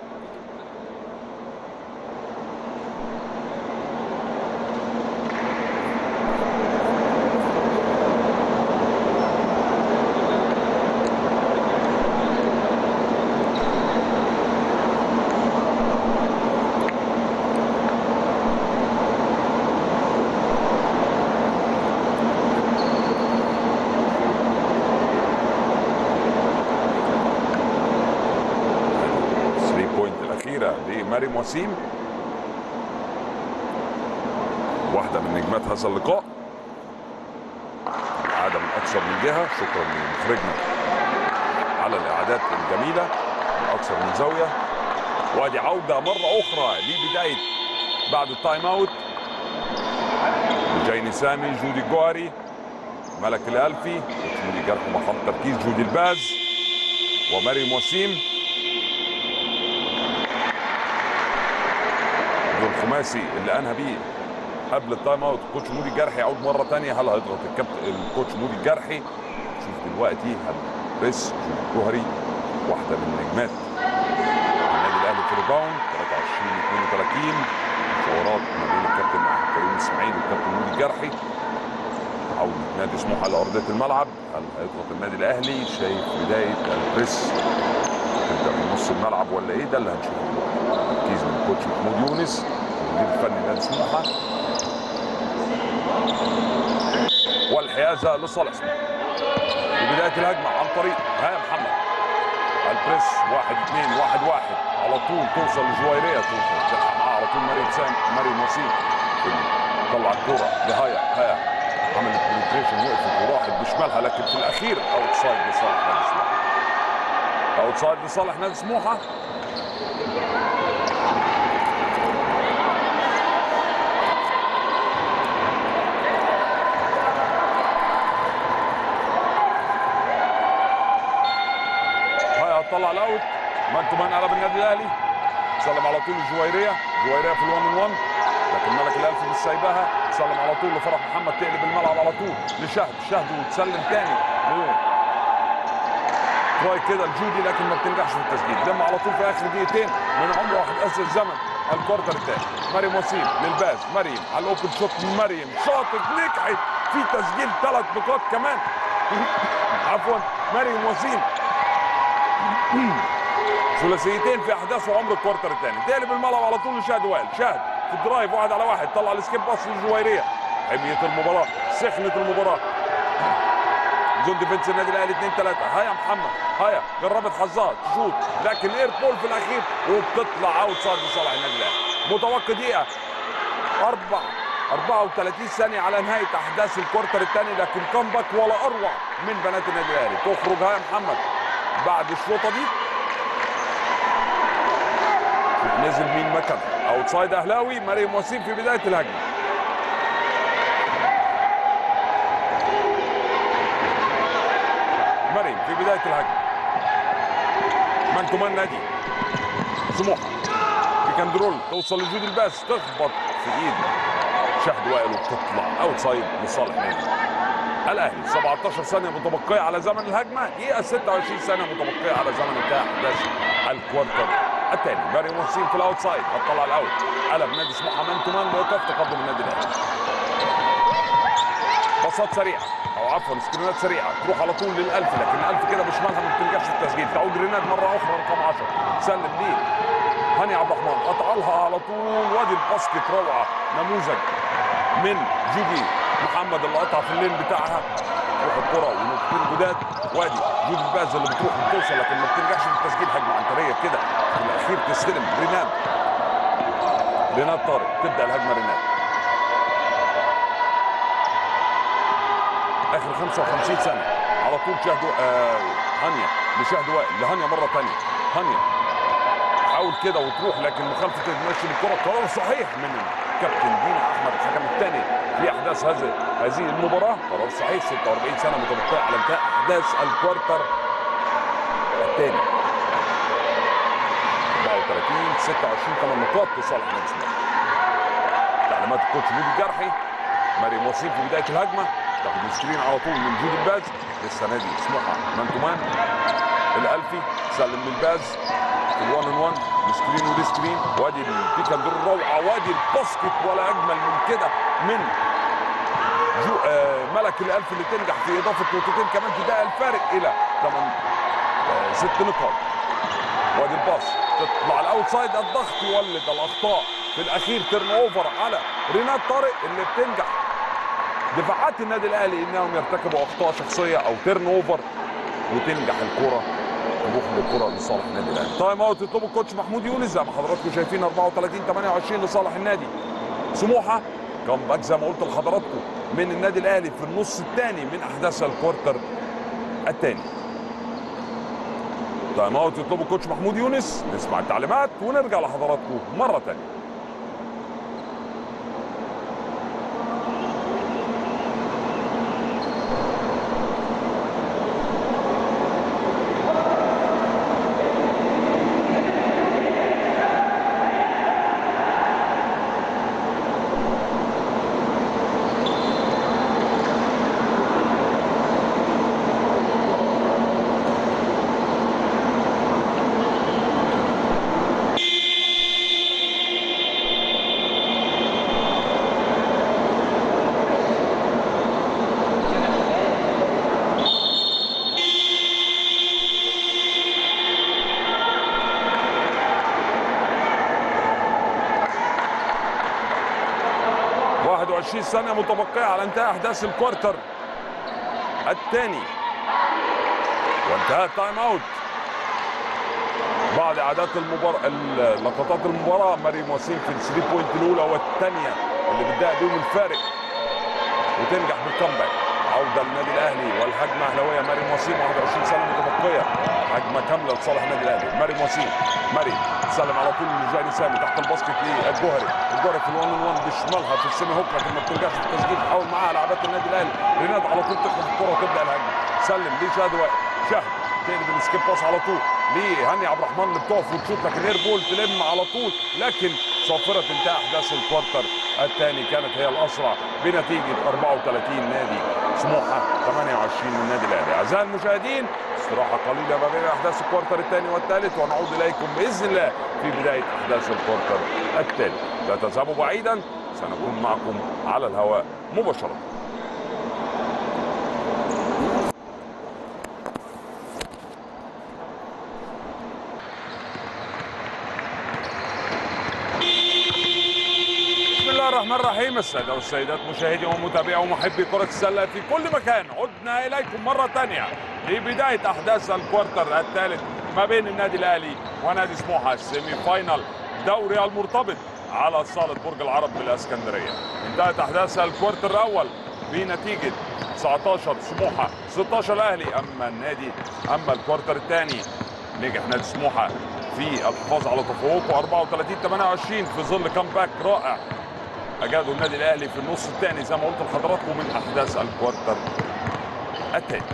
الثري بوينت الاخيره لمريم وسيم واحده من نجمات هذا اللقاء عاده من اكثر من جهه شكرا لمخرجنا على الاعداد الجميله من اكثر من زاويه وادي عوده مره اخرى لبدايه بعد التايم اوت جايني سامي جودي الجوهري ملك الالفي جودي جرح محط تركيز جودي الباز ومريم وسيم دول الخماسي اللي انهى بيه قبل التايم اوت الكوتش مودي الجرحي يعود مره ثانيه هل هيضغط الكابتن الكوتش مودي الجرحي شوف دلوقتي هل بريس جودي الجوهري واحده من نجمات النادي الاهلي في ريباوند 23 32 مشاورات ما بين الكابتن كريم اسماعيل والكابتن مودي الجرحي عودة نادي سموحة على أرضية الملعب هل هيضغط النادي الأهلي شايف بداية البريس تبدأ من نص الملعب ولا إيه ده اللي هنشوفه دلوقتي تركيز من الكوتش محمود يونس المدير الفني نادي سموحة والحيازة لصالح سموحة في بداية الهجمة عن طريق ها محمد البريس واحد اثنين واحد واحد على طول توصل لجويرية توصل تلحق معاه على طول مريم سام مريم وسيم طلع الكرة لهايا هايا عملت بنتريشن وقفت وراحت بشمالها لكن في الاخير اوت سايد لصالح نادي سموحه اوت سايد لصالح نادي سموحه هاي هتطلع الاوت مان تو مان قلب النادي الاهلي سلم على طول الجويريه جويريه في الوان 1 لكن ملك الالف مش سايباها سلم على طول لفرح محمد تقلب الملعب على طول لشهد شهد وتسلم تاني ل- تراي كده لجودي لكن ما بتنجحش في التسجيل لم على طول في اخر دقيقتين من عمر واحد اس الزمن الكوارتر الثاني مريم وسيم للباس مريم على الاوبن شوت من مريم شاطت نجحت في تسجيل ثلاث نقاط كمان عفوا مريم وسيم ثلاثيتين في احداث وعمر الكوارتر الثاني تقلب الملعب على طول لشاهد وائل شاهد في الدرايف واحد على واحد طلع السكيب باص للجويريه حميه المباراه سخنه المباراه زون ديفنس النادي الاهلي 2 3 هيا محمد هيا جربت حظها تشوط لكن اير بول في الاخير وبتطلع اوت سايد لصالح النادي الاهلي متوقع دقيقه اربع 34 ثانية على نهاية أحداث الكوارتر الثاني لكن كومباك ولا أروع من بنات النادي الأهلي تخرج هيا محمد بعد الشوطة دي نزل مين مكان اوت سايد اهلاوي مريم وسيم في بدايه الهجمه مريم في بدايه الهجمه من تمان نادي سموحه بيكندرول توصل لجود الباس تخبط في ايد شهد وائل وبتطلع اوت سايد لصالح نادي الاهلي 17 ثانيه متبقيه على زمن الهجمه دقيقه 26 ثانيه متبقيه على زمن انتهاء احداث الكوارتر الثاني مريم محسين في الاوت سايد هتطلع الاوت قلب نادي سموحه مان تو مان بايقاف تقدم النادي الاهلي باصات سريعه او عفوا سكرينات سريعه تروح على طول للالف لكن الالف كده بشمالها ما بتنجحش في التسجيل تعود ريناد مره اخرى رقم 10 سلم ليه هاني عبد الرحمن قطع لها على طول وادي الباسكت روعه نموذج من جودي محمد اللي قطع في اللين بتاعها تروح الكره ونقطتين جداد وادي جودي الباز اللي بتروح وبتوصل لكن ما بتنجحش في التسجيل هجمه عنتريه كده في الاخير تستلم ريناد ريناد طارق تبدا الهجمه ريناد اخر 55 سنه على طول شاهدوا آه هانيا لشاهد وائل لهانيا مره ثانيه هانيا حاول كده وتروح لكن مخالفه تمشي بالكره قرار صحيح من كابتن دينا احمد الحكم الثاني في احداث هذه هذه المباراه قرار صحيح 46 سنه متبقيه على انتهاء احداث الكوارتر الثاني 34 26 ثمان نقاط لصالح نادي سموحه تعليمات الكوتش مودي جرحي مريم وسيم في بدايه الهجمه تاخد السكرين على طول من جود الباز لسه نادي سموحه مان تو مان الالفي سلم للباز في الوان ان وان السكرين والسكرين وادي البيك اند رول روعه وادي الباسكت ولا اجمل من كده من جو آه ملك الالف اللي تنجح في اضافه نقطتين كمان تضايق الفارق الى 8 آه ست نقاط وادي الباص تطلع الاوت سايد الضغط يولد الاخطاء في الاخير تيرن اوفر على ريناد طارق اللي بتنجح دفاعات النادي الاهلي انهم يرتكبوا اخطاء شخصيه او تيرن اوفر وتنجح الكره تروح للكره لصالح النادي الاهلي تايم اوت يطلبه الكوتش محمود يونس زي ما حضراتكم شايفين 34 28 لصالح النادي سموحه كامباك زي ما قلت لحضراتكم من النادي الاهلي في النص الثاني من احداث الكوارتر الثاني تايم اوت يطلبه الكوتش محمود يونس نسمع التعليمات ونرجع لحضراتكم مره ثانيه واحد وعشرين ثانية متبقية على انتهاء أحداث الكوارتر الثاني وانتهى التايم اوت بعد اعداد المباراة لقطات المباراة مريم وسيم في الثري بوينت الأولى والثانية اللي بتضايق بيهم الفارق وتنجح بالكمباك عودة للنادي الأهلي والهجمة أهلاوية مريم وسيم 21 سنة متبقية هجمة كاملة لصالح النادي الأهلي مريم وسيم مريم تسلم على طول لجاني سامي تحت الباسكت للجوهري الجوهري في الوان وان بشمالها في السيمي هوك لكن ما بتنجحش في التسجيل تحاول معاها لعبات النادي الاهلي ريناد على طول تخطف الكره وتبدا الهجمه سلم لشهد وائل شهد تقلب السكيب باس على طول لهاني عبد الرحمن اللي بتقف وتشوط لكن اير بول تلم على طول لكن صافره انتهاء احداث الكوارتر الثاني كانت هي الاسرع بنتيجه 34 نادي سموحه 28 من النادي الاهلي اعزائي المشاهدين استراحه قليله ما بين احداث الكوارتر الثاني والثالث ونعود اليكم باذن الله في بدايه احداث الكوارتر الثاني لا تذهبوا بعيدا سنكون معكم على الهواء مباشره الرحمن الرحيم السادة والسيدات مشاهدي ومتابعي ومحبي كرة السلة في كل مكان عدنا إليكم مرة تانية لبداية أحداث الكوارتر الثالث ما بين النادي الأهلي ونادي سموحة السيمي فاينال دوري المرتبط على صالة برج العرب بالإسكندرية انتهت أحداث الكوارتر الأول بنتيجة 19 سموحة 16 الأهلي أما النادي أما الكوارتر الثاني نجح نادي سموحة في الحفاظ على تفوقه 34 28 في ظل كامباك رائع اجاده النادي الاهلي في النص الثاني زي ما قلت لحضراتكم من احداث الكوارتر الثاني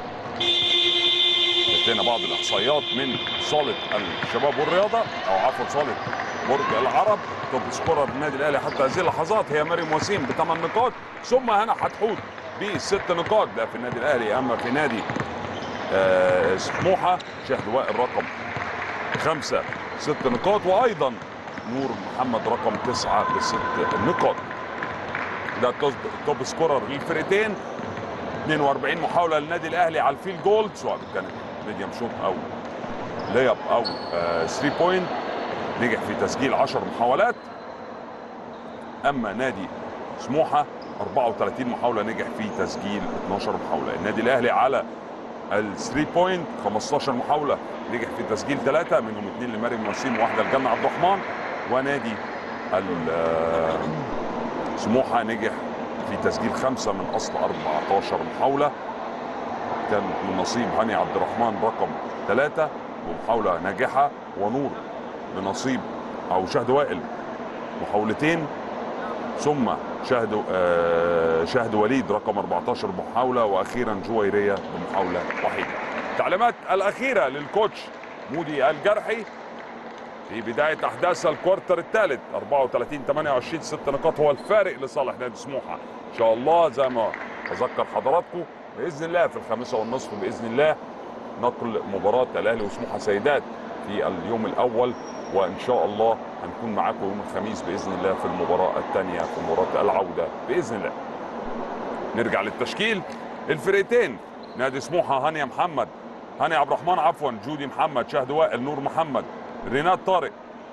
ادينا بعض الاحصائيات من صاله الشباب والرياضه او عفوا صاله برج العرب توب سكورر النادي الاهلي حتى هذه اللحظات هي مريم وسيم بثمان نقاط ثم هنا حتحوت بست نقاط ده في النادي الاهلي اما في نادي آه، سموحه شهد وائل رقم خمسة ست نقاط وأيضا نور محمد رقم تسعة بست نقاط ده التوب- التوب سكورر للفرقتين 42 محاولة للنادي الأهلي على الفيل جول سواء كانت ميديم شوت أو لياب أو 3 بوينت نجح في تسجيل 10 محاولات أما نادي سموحة 34 محاولة نجح في تسجيل 12 محاولة النادي الأهلي على ال 3 بوينت 15 محاولة نجح في تسجيل ثلاثة منهم اثنين لمريم وسيم وواحدة لجنة عبد الرحمن ونادي ال- آه، سموحة نجح في تسجيل خمسة من أصل 14 محاولة كان من نصيب هاني عبد الرحمن رقم ثلاثة ومحاولة ناجحة ونور بنصيب أو شهد وائل محاولتين ثم شهد آه، شهد وليد رقم 14 محاولة وأخيرا جويرية بمحاولة وحيدة التعليمات الأخيرة للكوتش مودي الجرحي في بداية أحداث الكوارتر الثالث 34 28 ست نقاط هو الفارق لصالح نادي سموحة إن شاء الله زي ما أذكر حضراتكم بإذن الله في الخامسة والنصف بإذن الله نقل مباراة الأهلي وسموحة سيدات في اليوم الأول وإن شاء الله هنكون معاكم يوم الخميس بإذن الله في المباراة الثانية في مباراة العودة بإذن الله نرجع للتشكيل الفرقتين نادي سموحة هانيا محمد هاني عبد الرحمن عفوا جودي محمد شهد وائل نور محمد رينات طارق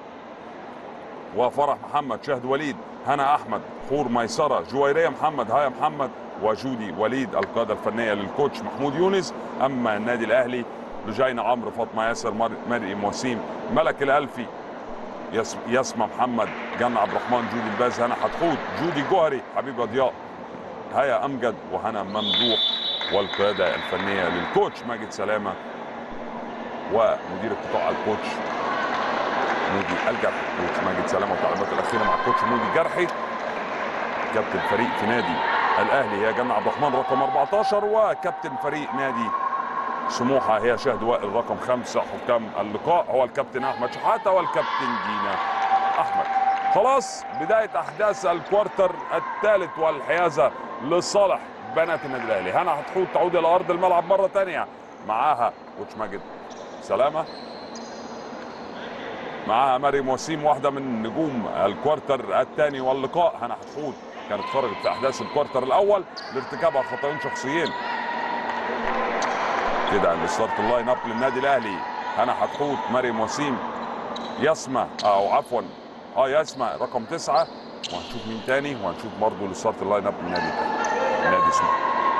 وفرح محمد شهد وليد هنا احمد خور ميسره جويريه محمد هايا محمد وجودي وليد القياده الفنيه للكوتش محمود يونس اما النادي الاهلي لجينا عمرو فاطمه ياسر مر- مريم وسيم ملك الالفي يس- يسمى محمد جنة عبد الرحمن جودي الباز هنا حتحوت جودي جوهري حبيب ضياء هيا امجد وهنا ممدوح والقياده الفنيه للكوتش ماجد سلامه ومدير القطاع الكوتش مودي الجرحي كوتش ماجد سلامه والتعليمات الاخيره مع الكوتش مودي الجرحي كابتن فريق في نادي الاهلي هي جنة عبد الرحمن رقم 14 وكابتن فريق نادي سموحه هي شهد وائل رقم خمسه حكام اللقاء هو الكابتن احمد شحاته والكابتن دينا احمد خلاص بدايه احداث الكوارتر الثالث والحيازه لصالح بنات النادي الاهلي هنا هتحوط تعود الى ارض الملعب مره ثانيه معاها كوتش ماجد سلامه معاها مريم وسيم واحده من نجوم الكوارتر الثاني واللقاء هنا حتحوط كانت خرجت في احداث الكوارتر الاول لارتكابها خطأين شخصيين كده الستارت اللاين اب للنادي الاهلي هنا حتحوط مريم وسيم يسمى او عفوا اه يسمى رقم تسعة وهنشوف مين تاني وهنشوف برضه الستارت اللاين اب للنادي التاني نادي اسمه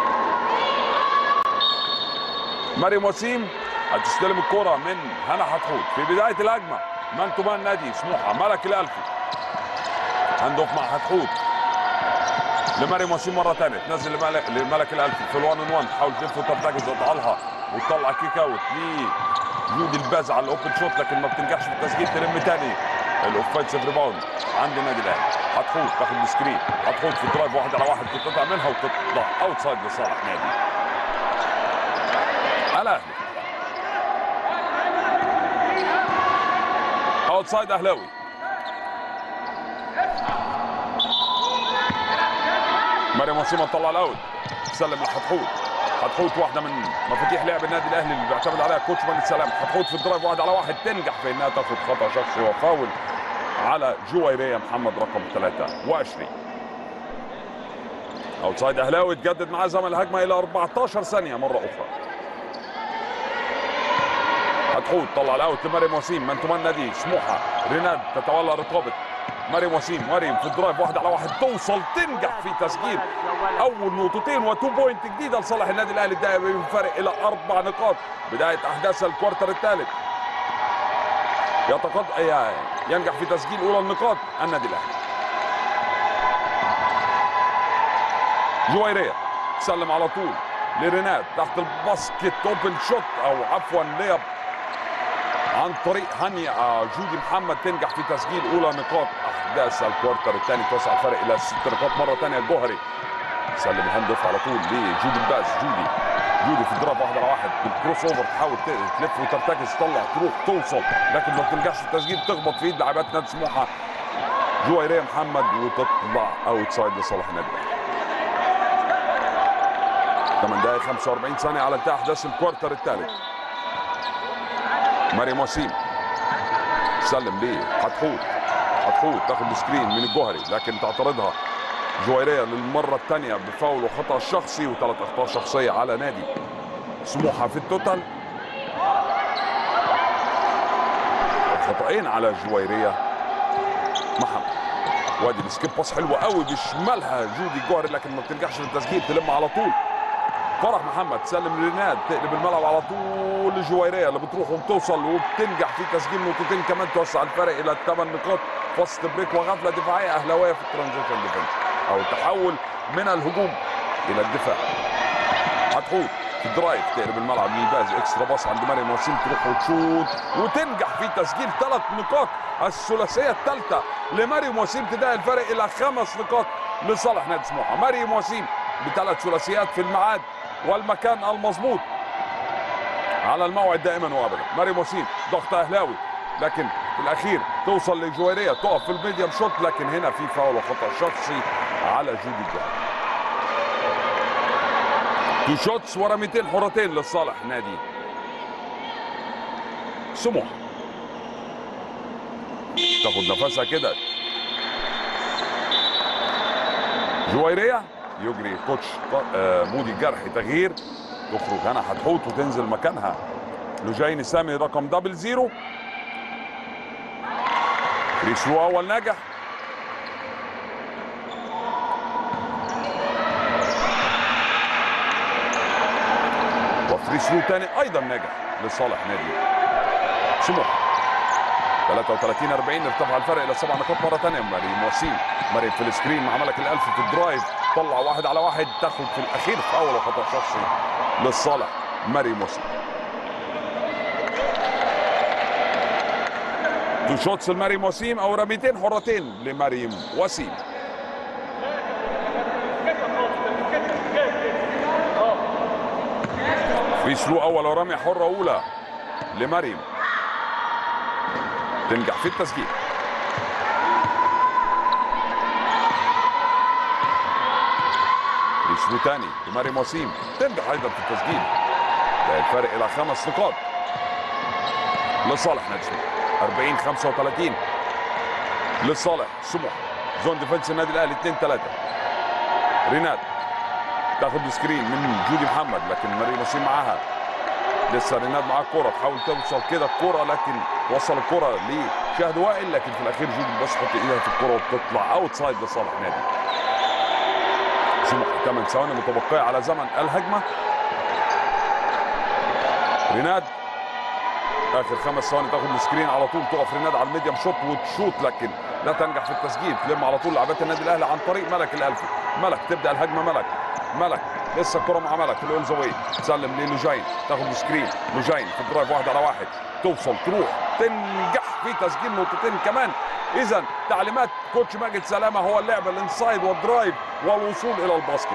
مريم وسيم هتستلم الكرة من هنا حتحوط في بداية الهجمة مان تو مان نادي سموحة ملك الألفي هاند اوف مع حتحوط لمريم وسيم مرة تانية تنزل لملك, لملك الألفي في الوان ان وان تحاول تلف وترتكز وتعالها وتطلع كيك اوت لجودي الباز على الاوبن شوت لكن ما بتنجحش في التسجيل تلم تاني الاوفنسيف ريباوند عند النادي الاهلي هتحوط تاخد السكرين هتحوط في درايف واحد على واحد تتقطع منها وتطلع اوت سايد لصالح نادي الاهلي اوت سايد اهلاوي مريم وسيمه تطلع الاوت تسلم لحتحوط حتحوط واحده من مفاتيح لعب النادي الاهلي اللي بيعتمد عليها كوتش مجد سلام حتحوط في الدرايف واحد على واحد تنجح في انها تاخد خطا شخصي وفاول على جويريه محمد رقم 23 اوتسايد اهلاوي تجدد معاه زمن الهجمه الى 14 ثانيه مره اخرى هتحوط طلع الاوت لمريم وسيم من تمان نادي سموحه ريناد تتولى رقابه مريم وسيم مريم في الدرايف واحد على واحد توصل تنجح في تسجيل اول نقطتين وتو بوينت جديده لصالح النادي الاهلي ده بفارق الى اربع نقاط بدايه احداث الكوارتر الثالث يتقد ينجح في تسجيل اولى النقاط النادي الاهلي جويريه تسلم على طول لرينات تحت الباسكت اوبن شوت او عفوا ليب عن طريق هانيا آه، جودي محمد تنجح في تسجيل اولى نقاط احداث الكوارتر الثاني توسع الفرق الى ست نقاط مره ثانيه الجوهري سلم الهاند اوف على طول لجودي الباس جودي جودي في الدرايف واحد على واحد بالكروس اوفر تحاول ت- تلف وترتكز تطلع تروح توصل لكن ما بتنجحش في التسجيل تخبط في ايد لاعبات نادي سموحه جويريه محمد وتطلع اوت سايد لصالح النادي الاهلي 8 دقائق 45 ثانيه على انتهاء احداث الكوارتر الثالث مريم وسيم سلم ليه حتحوت حتحوت تاخد السكرين من الجوهري لكن تعترضها جويريه للمره الثانيه بفاول وخطا شخصي وثلاث اخطاء شخصيه على نادي سموحه في التوتال خطأين على جويريه محمد وادي السكيب باس حلوه قوي بشمالها جودي جوهري لكن ما بتنجحش للتسجيل تلم على طول فرح محمد تسلم لريناد تقلب الملعب على طول لجويريه اللي بتروح وبتوصل وبتنجح في تسجيل نقطتين كمان توسع الفرق الى الثمان نقاط فاست بريك وغفله دفاعيه اهلاويه في الترانزيشن ديفنس او التحول من الهجوم الى الدفاع هتحوط في الدرايف تقلب الملعب للباز اكسترا باص عند مريم وسيم تروح وتشوت وتنجح في تسجيل ثلاث نقاط الثلاثيه الثالثه لمريم وسيم تدعي الفرق الى خمس نقاط لصالح نادي سموحه مريم وسيم بثلاث ثلاثيات في الميعاد والمكان المظبوط على الموعد دائما وابدا مريم وسيم ضغط اهلاوي لكن في الاخير توصل لجويريه تقف في الميديم شوت لكن هنا في فاول وخطا شخصي على جودي الجوهري تو شوتس ورا 200 حرتين لصالح نادي سموحه تاخد نفسها كده جويريه يجري كوتش آه، مودي الجرح تغيير تخرج هنا هتحوت وتنزل مكانها لجين سامي رقم دبل زيرو فري ثرو اول ناجح وفري ثرو تاني ايضا ناجح لصالح نادي سموحه 33 40 ارتفع الفرق الى سبع نقاط مره ثانيه مريم وسيم مريم في السكرين مع ملك الالف في الدرايف طلع واحد على واحد تاخد في الاخير فاول وخطا شخصي للصالح مريم وسيم تو شوتس لمريم وسيم او رميتين حرتين لمريم وسيم في ثرو اول ورميه حره اولى لمريم تنجح في التسجيل في ثرو تاني لمريم وسيم تنجح ايضا في التسجيل ده الفرق الى خمس نقاط لصالح نادي سموحه 40 35 لصالح سموحه زون ديفنس النادي الاهلي 2 3 رينات تاخد سكرين من جودي محمد لكن مريم وسيم معاها لسه ريناد معاه الكرة تحاول توصل كده الكرة لكن وصل الكرة لشهد وائل لكن في الأخير جودي بس تحط إيدها في الكرة وبتطلع أوت سايد لصالح نادي سموحة 8 ثواني متبقية على زمن الهجمة ريناد آخر خمس ثواني تاخد السكرين على طول تقف ريناد على الميديم شوت وتشوت لكن لا تنجح في التسجيل تلم على طول لعبات النادي الأهلي عن طريق ملك الألفي ملك تبدأ الهجمة ملك ملك لسه الكرة مع ملك في الاول زاوية تسلم للوجين تاخد سكرين لوجين في الدرايف واحد على واحد توصل تروح تنجح في تسجيل نقطتين كمان اذا تعليمات كوتش ماجد سلامه هو اللعب الانسايد والدرايف والوصول الى الباسكت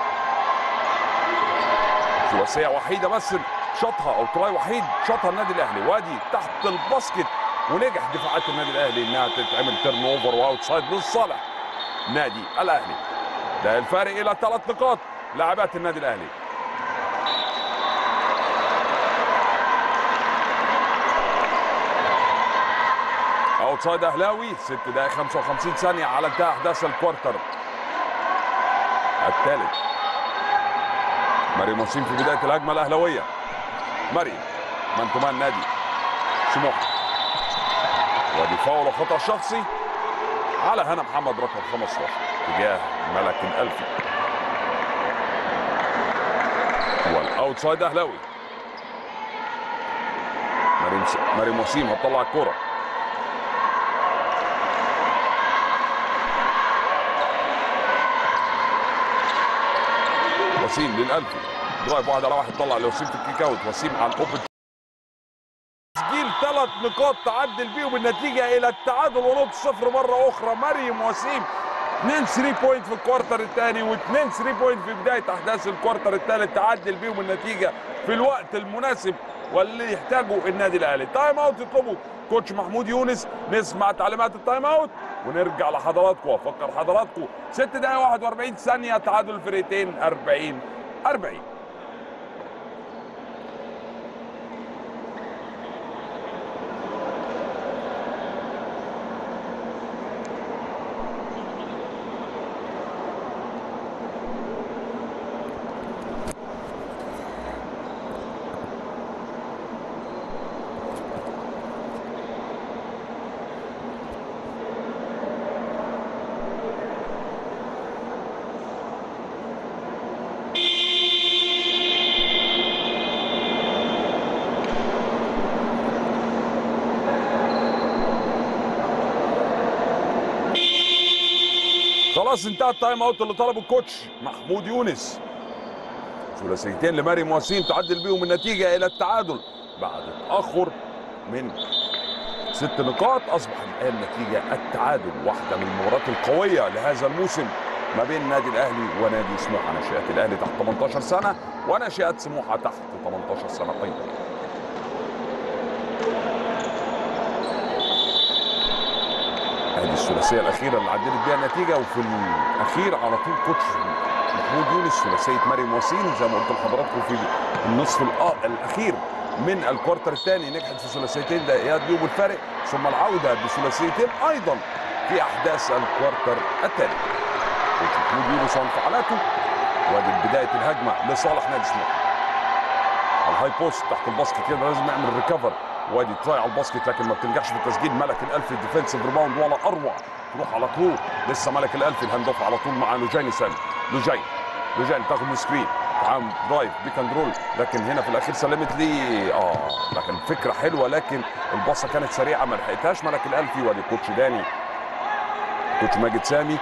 ثلاثيه وحيده بس شاطها او تراي وحيد شاطها النادي الاهلي وادي تحت الباسكت ونجح دفاعات النادي الاهلي انها تتعمل تيرن اوفر واوت سايد لصالح نادي الاهلي ده الفارق الى ثلاث نقاط لاعبات النادي الاهلي اوتسايد اهلاوي 6 دقائق 55 ثانيه على انتهاء احداث الكوارتر الثالث مريم وسيم في بدايه الهجمه الاهلاويه مريم من تمان نادي سموحه ودي فاول وخطا شخصي على هنا محمد رقم 15 تجاه ملك الألفي والاوتسايد اهلاوي مريم س... مريم وسيم هتطلع الكرة وسيم للألفي درايف واحد على واحد طلع لوسيم في الكيك اوت وسيم على الاوبن تسجيل ثلاث نقاط تعدل بيهم النتيجة إلى التعادل ونقطة صفر مرة أخرى مريم وسيم 2 3 بوينت في الكوارتر الثاني و2 3 بوينت في بداية أحداث الكوارتر الثالث تعدل بيهم النتيجة في الوقت المناسب واللي يحتاجه النادي الأهلي تايم أوت يطلبه كوتش محمود يونس نسمع تعليمات التايم أوت ونرجع لحضراتكم وأفكر حضراتكم 6 دقايق 41 ثانية تعادل الفريقين 40 40 خلاص انتهى التايم اوت اللي طلبه الكوتش محمود يونس ثلاثيتين لمريم وسيم تعدل بيهم النتيجه الى التعادل بعد تاخر من ست نقاط اصبح الان نتيجه التعادل واحده من المباريات القويه لهذا الموسم ما بين النادي الاهلي ونادي سموحه ناشئات الاهلي تحت 18 سنه وناشئات سموحه تحت 18 سنه ايضا هذه الثلاثيه الاخيره اللي عدلت بيها النتيجه وفي الاخير على طول كوتش محمود يونس ثلاثيه مريم وسيم زي ما قلت لحضراتكم في النصف الآ- الاخير من الكوارتر الثاني نجحت في ثلاثيتين دقيقات يوم الفارق ثم العوده بثلاثيتين ايضا في احداث الكوارتر الثاني كوتش محمود يونس وانفعالاته وادي بدايه الهجمه لصالح نادي سموحه على الهاي بوست تحت الباسكت كده لازم نعمل ريكفر وادي تراي على الباسكت لكن ما بتنجحش في التسجيل ملك الالفي ديفensive ريباوند ولا اروع تروح على طول لسه ملك الالفي الهاند اوف على طول مع لوجين سامي لوجين لوجين تاخد السكرين تعام درايف بيك اند رول لكن هنا في الاخير سلمت لي اه لكن فكره حلوه لكن الباصه كانت سريعه ما لحقتهاش ملك الالفي وادي كوتش داني كوتش ماجد سامي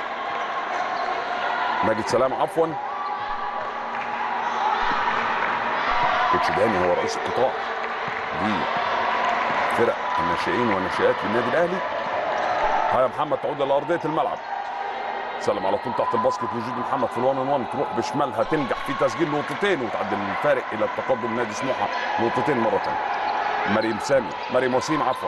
ماجد سلام عفوا كوتش داني هو رئيس القطاع دي فرق الناشئين والناشئات في النادي الاهلي ها يا محمد تعود الى ارضيه الملعب سلم على طول تحت الباسكت وجود محمد في الوان 1 تروح بشمالها تنجح في تسجيل نقطتين وتعدل الفارق الى التقدم نادي سموحه نقطتين مره ثانيه مريم سامي مريم وسيم عفوا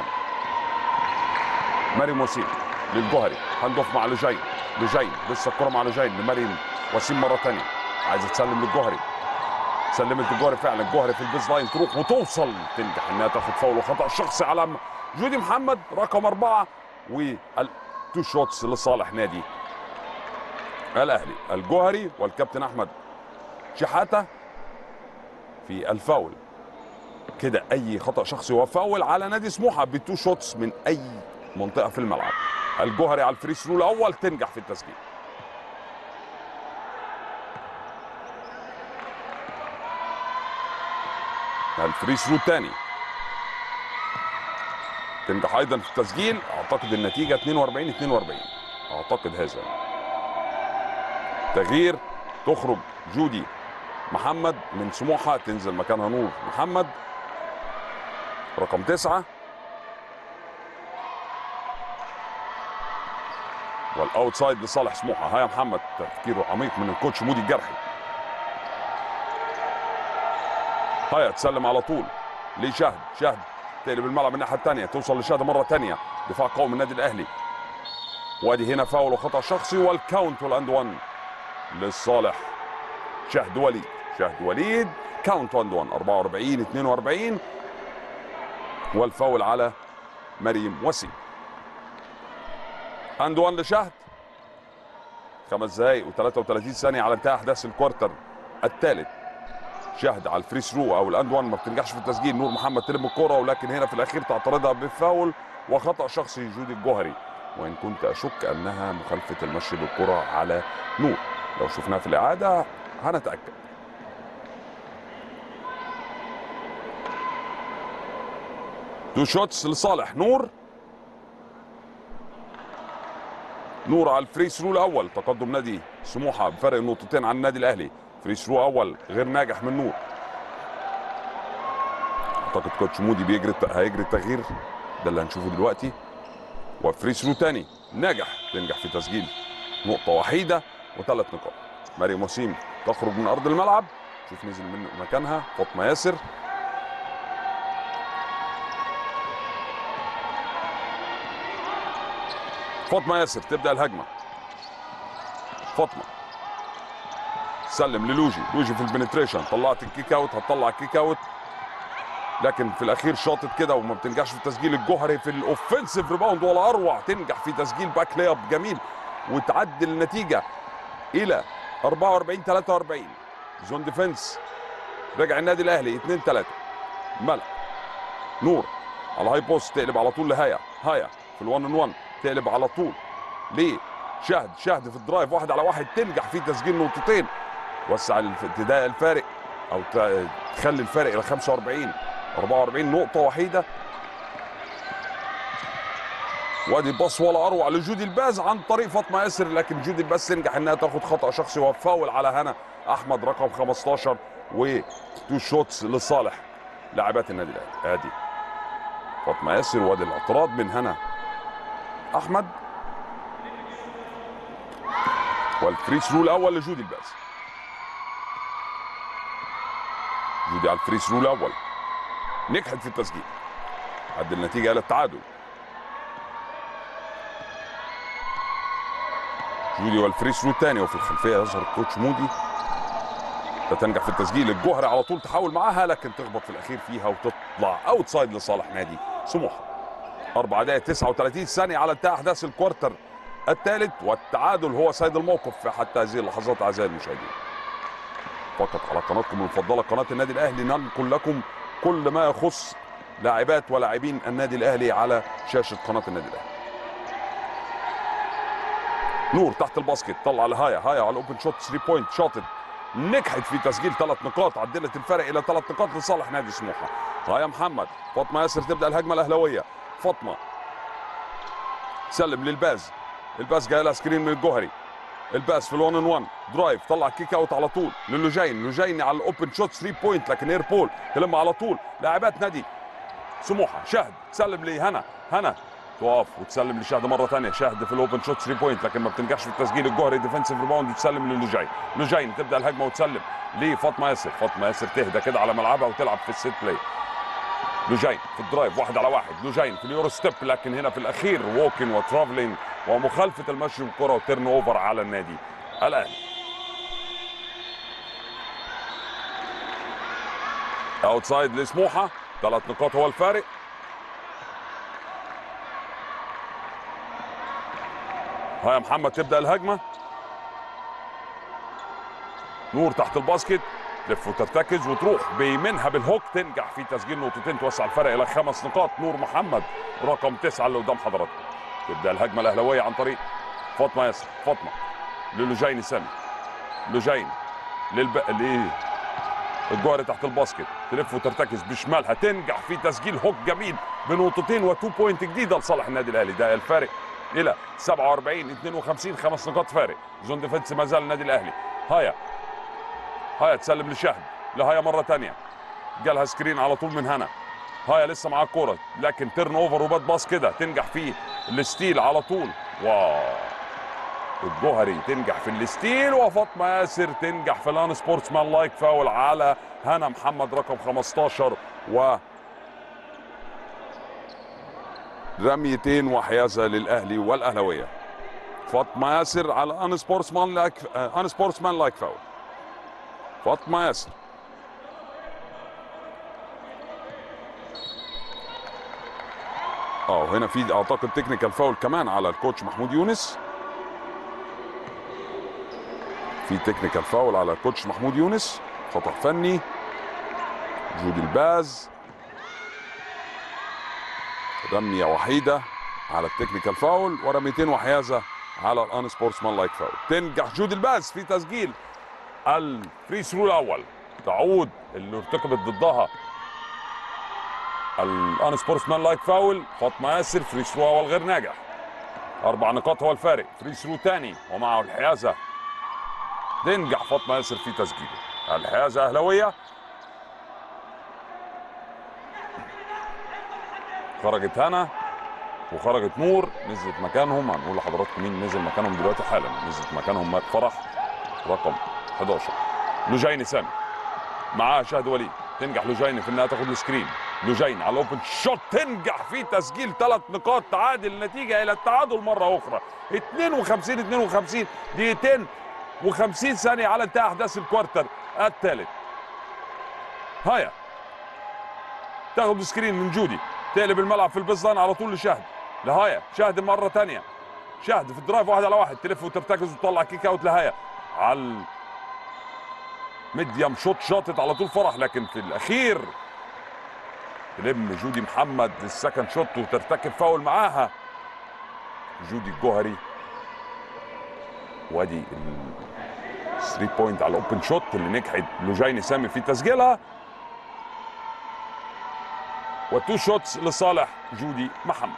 مريم وسيم للجوهري هاند اوف مع لجين لجين لسه الكره مع لجين لمريم وسيم مره ثانيه عايزه تسلم للجوهري سلمت الجوهري فعلا الجوهري في البيز لاين تروح وتوصل تنجح انها تاخد فاول وخطا شخصي على جودي محمد رقم اربعه والتو شوتس لصالح نادي الاهلي الجوهري والكابتن احمد شحاته في الفاول كده اي خطا شخصي هو فاول على نادي سموحه بتو شوتس من اي منطقه في الملعب الجوهري على الفري ثرو الاول تنجح في التسجيل الفري ثرو الثاني تنجح ايضا في التسجيل اعتقد النتيجه 42 42 اعتقد هذا تغيير تخرج جودي محمد من سموحه تنزل مكانها نور محمد رقم تسعة والاوتسايد لصالح سموحه ها يا محمد تفكيره عميق من الكوتش مودي الجرحي هيا تسلم على طول لشهد شهد تقلب الملعب من الناحيه الثانيه توصل لشهد مره ثانيه دفاع قوي من النادي الاهلي وادي هنا فاول وخطا شخصي والكاونت والاند 1 لصالح شهد وليد شهد وليد كاونت واند 1 44 42 والفاول على مريم وسيم اند 1 لشهد خمس دقايق و33 ثانيه على انتهاء احداث الكوارتر الثالث شهد على الفري ثرو او الاند 1 ما بتنجحش في التسجيل نور محمد تلم الكره ولكن هنا في الاخير تعترضها بفاول وخطا شخصي جودي الجوهري وان كنت اشك انها مخالفه المشي بالكره على نور لو شفناها في الاعاده هنتاكد تو شوتس لصالح نور نور على الفري ثرو الاول تقدم نادي سموحه بفرق نقطتين عن النادي الاهلي فري ثرو اول غير ناجح من نور اعتقد كوتش مودي بيجري هيجري التغيير ده اللي هنشوفه دلوقتي وفري ثرو تاني ناجح تنجح في تسجيل نقطه وحيده وثلاث نقاط مريم وسيم تخرج من ارض الملعب شوف نزل من مكانها فاطمه ياسر فاطمه ياسر تبدا الهجمه فاطمه سلم للوجي لوجي في البنتريشن طلعت الكيك اوت هتطلع الكيك اوت لكن في الاخير شاطت كده وما بتنجحش في التسجيل الجوهري في الاوفنسيف ريباوند ولا اروع تنجح في تسجيل باك لياب جميل وتعدل النتيجه الى 44 43 زون ديفنس رجع النادي الاهلي 2 3 ملك نور على هاي بوست تقلب على طول لهايا هايا في ال1 ان 1 تقلب على طول ليه شهد شهد في الدرايف واحد على واحد تنجح في تسجيل نقطتين وسع ابتداء الفارق او تخلي الفارق الى 45 44 نقطة وحيدة وادي باص ولا اروع لجودي الباز عن طريق فاطمه ياسر لكن جودي الباز تنجح انها تاخد خطا شخصي وفاول على هنا احمد رقم 15 وتو شوتس لصالح لاعبات النادي الاهلي ادي فاطمه ياسر وادي الاعتراض من هنا احمد والفري ثرو الاول لجودي الباز جودي على الفري ثرو الاول نجحت في التسجيل عد النتيجه الى التعادل جودي والفري ثرو الثاني وفي الخلفيه يظهر الكوتش مودي تنجح في التسجيل الجوهري على طول تحاول معاها لكن تخبط في الاخير فيها وتطلع اوت سايد لصالح نادي سموحه اربع دقائق 39 ثانيه على انتهاء احداث الكوارتر الثالث والتعادل هو سيد الموقف في حتى هذه اللحظات اعزائي المشاهدين فقط على قناتكم المفضله قناه النادي الاهلي ننقل لكم كل ما يخص لاعبات ولاعبين النادي الاهلي على شاشه قناه النادي الاهلي نور تحت الباسكت طلع لهايا هايا على الاوبن شوت 3 بوينت شاطت نجحت في تسجيل ثلاث نقاط عدلت الفرق الى ثلاث نقاط لصالح نادي سموحه هايا محمد فاطمه ياسر تبدا الهجمه الاهلاويه فاطمه سلم للباز الباز جاي لها سكرين من الجوهري الباس في الون ان 1 درايف طلع كيك اوت على طول للوجين لوجين على الاوبن شوت 3 بوينت لكن اير بول تلم على طول لاعبات نادي سموحه شهد تسلم لهنا هنا تقف وتسلم لشهد مره ثانيه شهد في الاوبن شوت 3 بوينت لكن ما بتنجحش في التسجيل الجوهري ديفنسيف ريباوند وتسلم للوجين لوجين تبدا الهجمه وتسلم لفاطمه ياسر فاطمه ياسر تهدى كده على ملعبها وتلعب في السيت بلاي لوجين في الدرايف واحد على واحد لوجين في اليورو ستيب لكن هنا في الاخير ووكن وترافلينج ومخالفه المشي بالكره وتيرن اوفر على النادي الاهلي اوتسايد لسموحه ثلاث نقاط هو الفارق ها محمد تبدا الهجمه نور تحت الباسكت تلف وترتكز وتروح بيمينها بالهوك تنجح في تسجيل نقطتين توسع الفرق الى خمس نقاط نور محمد رقم تسعه اللي قدام حضراتكم تبدا الهجمه الاهلاويه عن طريق فاطمه ياسر فاطمه للوجين سامي لوجين للب... ليه الجوهري تحت الباسكت تلف وترتكز بشمالها تنجح في تسجيل هوك جميل بنقطتين وتو بوينت جديده لصالح النادي الاهلي ده الفارق الى 47 52 خمس نقاط فارق زون ديفنس ما زال النادي الاهلي هايا هايا تسلم لشهد لهايا مره ثانيه جالها سكرين على طول من هنا هايا لسه معاه الكوره لكن تيرن اوفر وبات باص كده تنجح في الستيل على طول واو الجوهري تنجح في الستيل وفاطمه ياسر تنجح في الان سبورتس مان لايك فاول على هنا محمد رقم 15 و رميتين وحيازه للاهلي والاهلاويه فاطمه ياسر على ان سبورتس مان لايك ان سبورتس مان لايك فاول فاطمه ياسر اه هنا في اعتقد تكنيكال فاول كمان على الكوتش محمود يونس في تكنيكال فاول على الكوتش محمود يونس خطا فني جودي الباز رميه وحيده على التكنيكال فاول ورميتين وحيازه على الان سبورتسمان لايك فاول تنجح جود الباس في تسجيل الفري ثرو الاول تعود اللي ارتكبت ضدها الان سبورتسمان لايك فاول فاطمه ياسر فري ثرو اول غير ناجح اربع نقاط هو الفارق فري ثرو ثاني ومعه الحيازه تنجح فاطمه ياسر في تسجيله الحيازه اهلاويه خرجت هنا وخرجت نور نزلت مكانهم هنقول لحضراتكم مين نزل مكانهم دلوقتي حالا نزلت مكانهم مات فرح رقم 11 لوجيني سامي معاها شهد وليد تنجح لوجيني في انها تاخد السكرين لوجيني على الاوبن شوت تنجح في تسجيل ثلاث نقاط تعادل النتيجه الى التعادل مره اخرى 52 52 دقيقتين و50 ثانيه على انتهاء احداث الكوارتر الثالث هيا تاخد سكرين من جودي تقلب الملعب في البيز لاين على طول لشهد لهايا شهد مره ثانيه شهد في الدرايف واحد على واحد تلف وترتكز وتطلع كيك اوت لهايا على ميديم شوت شاطت على طول فرح لكن في الاخير تلم جودي محمد السكند شوت وترتكب فاول معاها جودي الجوهري وادي ال 3 بوينت على الاوبن شوت اللي نجحت لوجيني سامي في تسجيلها وتو شوتس لصالح جودي محمد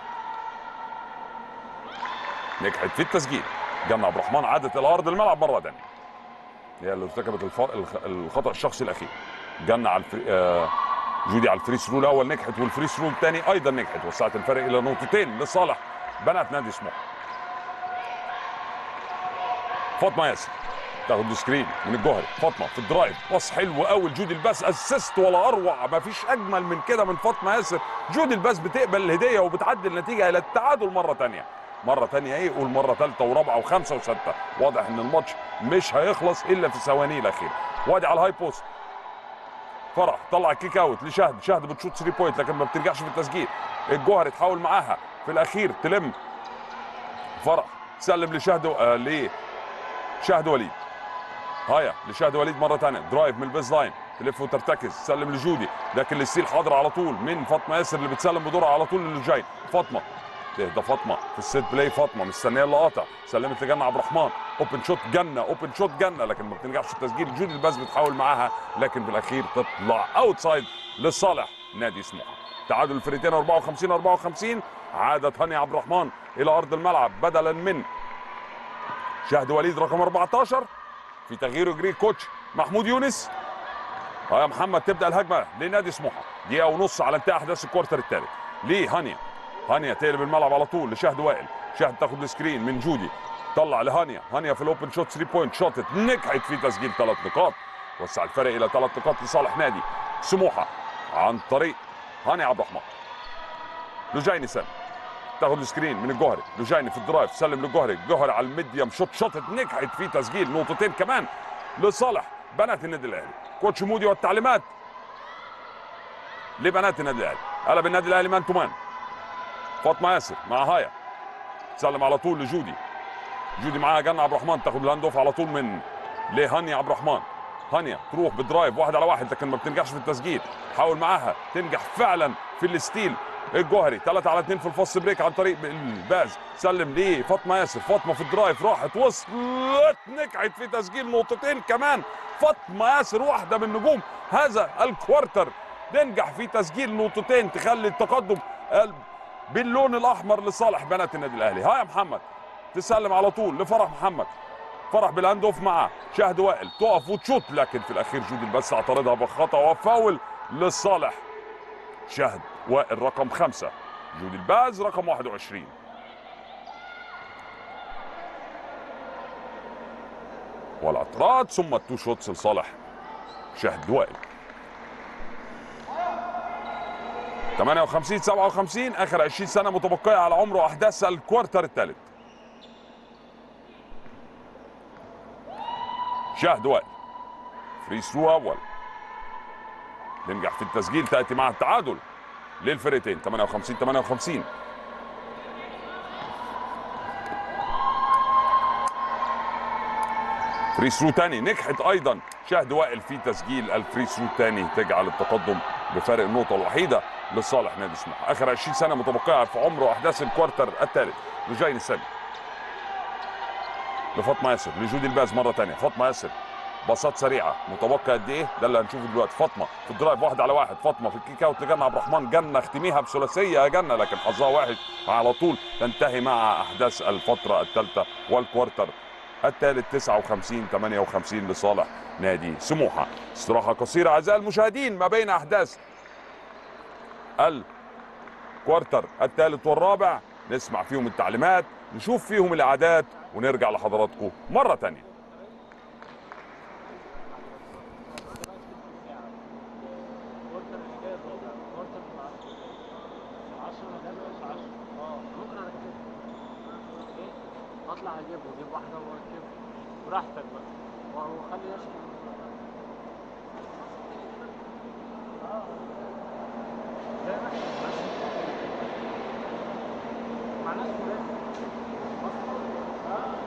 نجحت في التسجيل جنى عبد الرحمن عادت الى ارض الملعب مره ثانيه هي اللي ارتكبت الف... الخ- الخطا الشخصي الاخير جنى على الفري... آه جودي على الفري ثرو الاول نجحت والفري ثرو الثاني ايضا نجحت وسعت الفرق الى نقطتين لصالح بنات نادي سموحه فاطمه ياسر تاخد سكرين من الجوهري فاطمه في الدرايف باص حلو قوي لجودي الباس اسيست ولا اروع ما فيش اجمل من كده من فاطمه ياسر جودي الباس بتقبل الهديه وبتعدي النتيجه الى التعادل مره ثانيه مره ثانيه ايه قول مره ثالثه ورابعه وخمسه وسته واضح ان الماتش مش هيخلص الا في ثوانيه الاخيره وادي على الهاي بوست فرح طلع كيك اوت لشهد شهد بتشوط 3 بوينت لكن ما بترجعش في التسجيل الجوهري تحاول معاها في الاخير تلم فرح تسلم لشهد آه ليه شهد وليد هايا لشهد وليد مره ثانيه درايف من البيز لاين تلف وترتكز تسلم لجودي لكن الستيل حاضر على طول من فاطمه ياسر اللي بتسلم بدورها على طول اللي جاي فاطمه تهدى فاطمه في السيت بلاي فاطمه مستنيه اللي قاطع سلمت لجنة عبد الرحمن اوبن شوت جنه اوبن شوت جنه لكن ما بتنجحش في التسجيل جودي الباز بتحاول معاها لكن في الاخير تطلع اوتسايد لصالح نادي سموحه تعادل الفريقين 54 54 عادت هاني عبد الرحمن الى ارض الملعب بدلا من شهد وليد رقم 14 في تغيير جري كوتش محمود يونس اه يا محمد تبدا الهجمه لنادي سموحه دقيقه ونص على انتهاء احداث الكوارتر الثالث ليه هانيا هانيا تقلب الملعب على طول لشهد وائل شهد تاخد السكرين من جودي طلع لهانيا هانيا في الاوبن شوت 3 بوينت شوتت نجحت في تسجيل ثلاث نقاط وسع الفرق الى ثلاث نقاط لصالح نادي سموحه عن طريق هانيا عبد الرحمن لجيني سامي تاخد سكرين من الجوهري لجيني في الدرايف سلم للجوهري الجوهري على الميديم شوت شوتت نجحت في تسجيل نقطتين كمان لصالح بنات النادي الاهلي كوتش مودي والتعليمات لبنات النادي الاهلي قلب النادي الاهلي مان تو مان فاطمه ياسر مع هايا تسلم على طول لجودي جودي معاها جنة عبد الرحمن تاخد الهاند اوف على طول من لهانيا عبد الرحمن هانيا تروح بدرايف واحد على واحد لكن ما بتنجحش في التسجيل حاول معاها تنجح فعلا في الستيل الجوهري 3 على 2 في الفاست بريك عن طريق الباز سلم ليه فاطمه ياسر فاطمه في الدرايف راحت وصلت نجحت في تسجيل نقطتين كمان فاطمه ياسر واحده من نجوم هذا الكوارتر تنجح في تسجيل نقطتين تخلي التقدم ال- باللون الاحمر لصالح بنات النادي الاهلي ها يا محمد تسلم على طول لفرح محمد فرح بالهاند اوف معاه شهد وائل تقف وتشوت لكن في الاخير جودي البس اعترضها بخطا وفاول لصالح شهد وائل رقم خمسة جودي الباز رقم 21 والاطراد ثم التو شوتس لصالح شهد وائل 58 57 اخر 20 سنه متبقيه على عمره احداث الكوارتر الثالث شهد وائل فري ثرو اول تنجح في التسجيل تاتي مع التعادل للفرقتين 58 58 فري ثرو تاني نجحت ايضا شهد وائل في تسجيل الفري ثرو الثاني تجعل التقدم بفارق النقطه الوحيده لصالح نادي سموحه اخر 20 سنه متبقيه في عمر واحداث الكوارتر الثالث لجاين السامي لفاطمه ياسر لجودي الباز مره ثانيه فاطمه ياسر باصات سريعه متبقى قد ايه ده اللي هنشوفه دلوقتي فاطمه في الدرايف واحد على واحد فاطمه في الكيك اوت لجنة عبد الرحمن جنه اختميها بثلاثيه يا جنه لكن حظها وحش على طول تنتهي مع احداث الفتره الثالثه والكوارتر الثالث 59 58 لصالح نادي سموحه استراحه قصيره اعزائي المشاهدين ما بين احداث الكوارتر الثالث والرابع نسمع فيهم التعليمات نشوف فيهم الاعداد ونرجع لحضراتكم مره ثانيه
الكورتر اللي جاي الرابع الكورتر اللي بعده 10 مكان 10 اه ممكن اركبه ايه اطلع اجيبه اجيب واحده واركبه براحتك بقى وهو خلي يشكي اه زي ما احنا بس مع ناس ولاد اه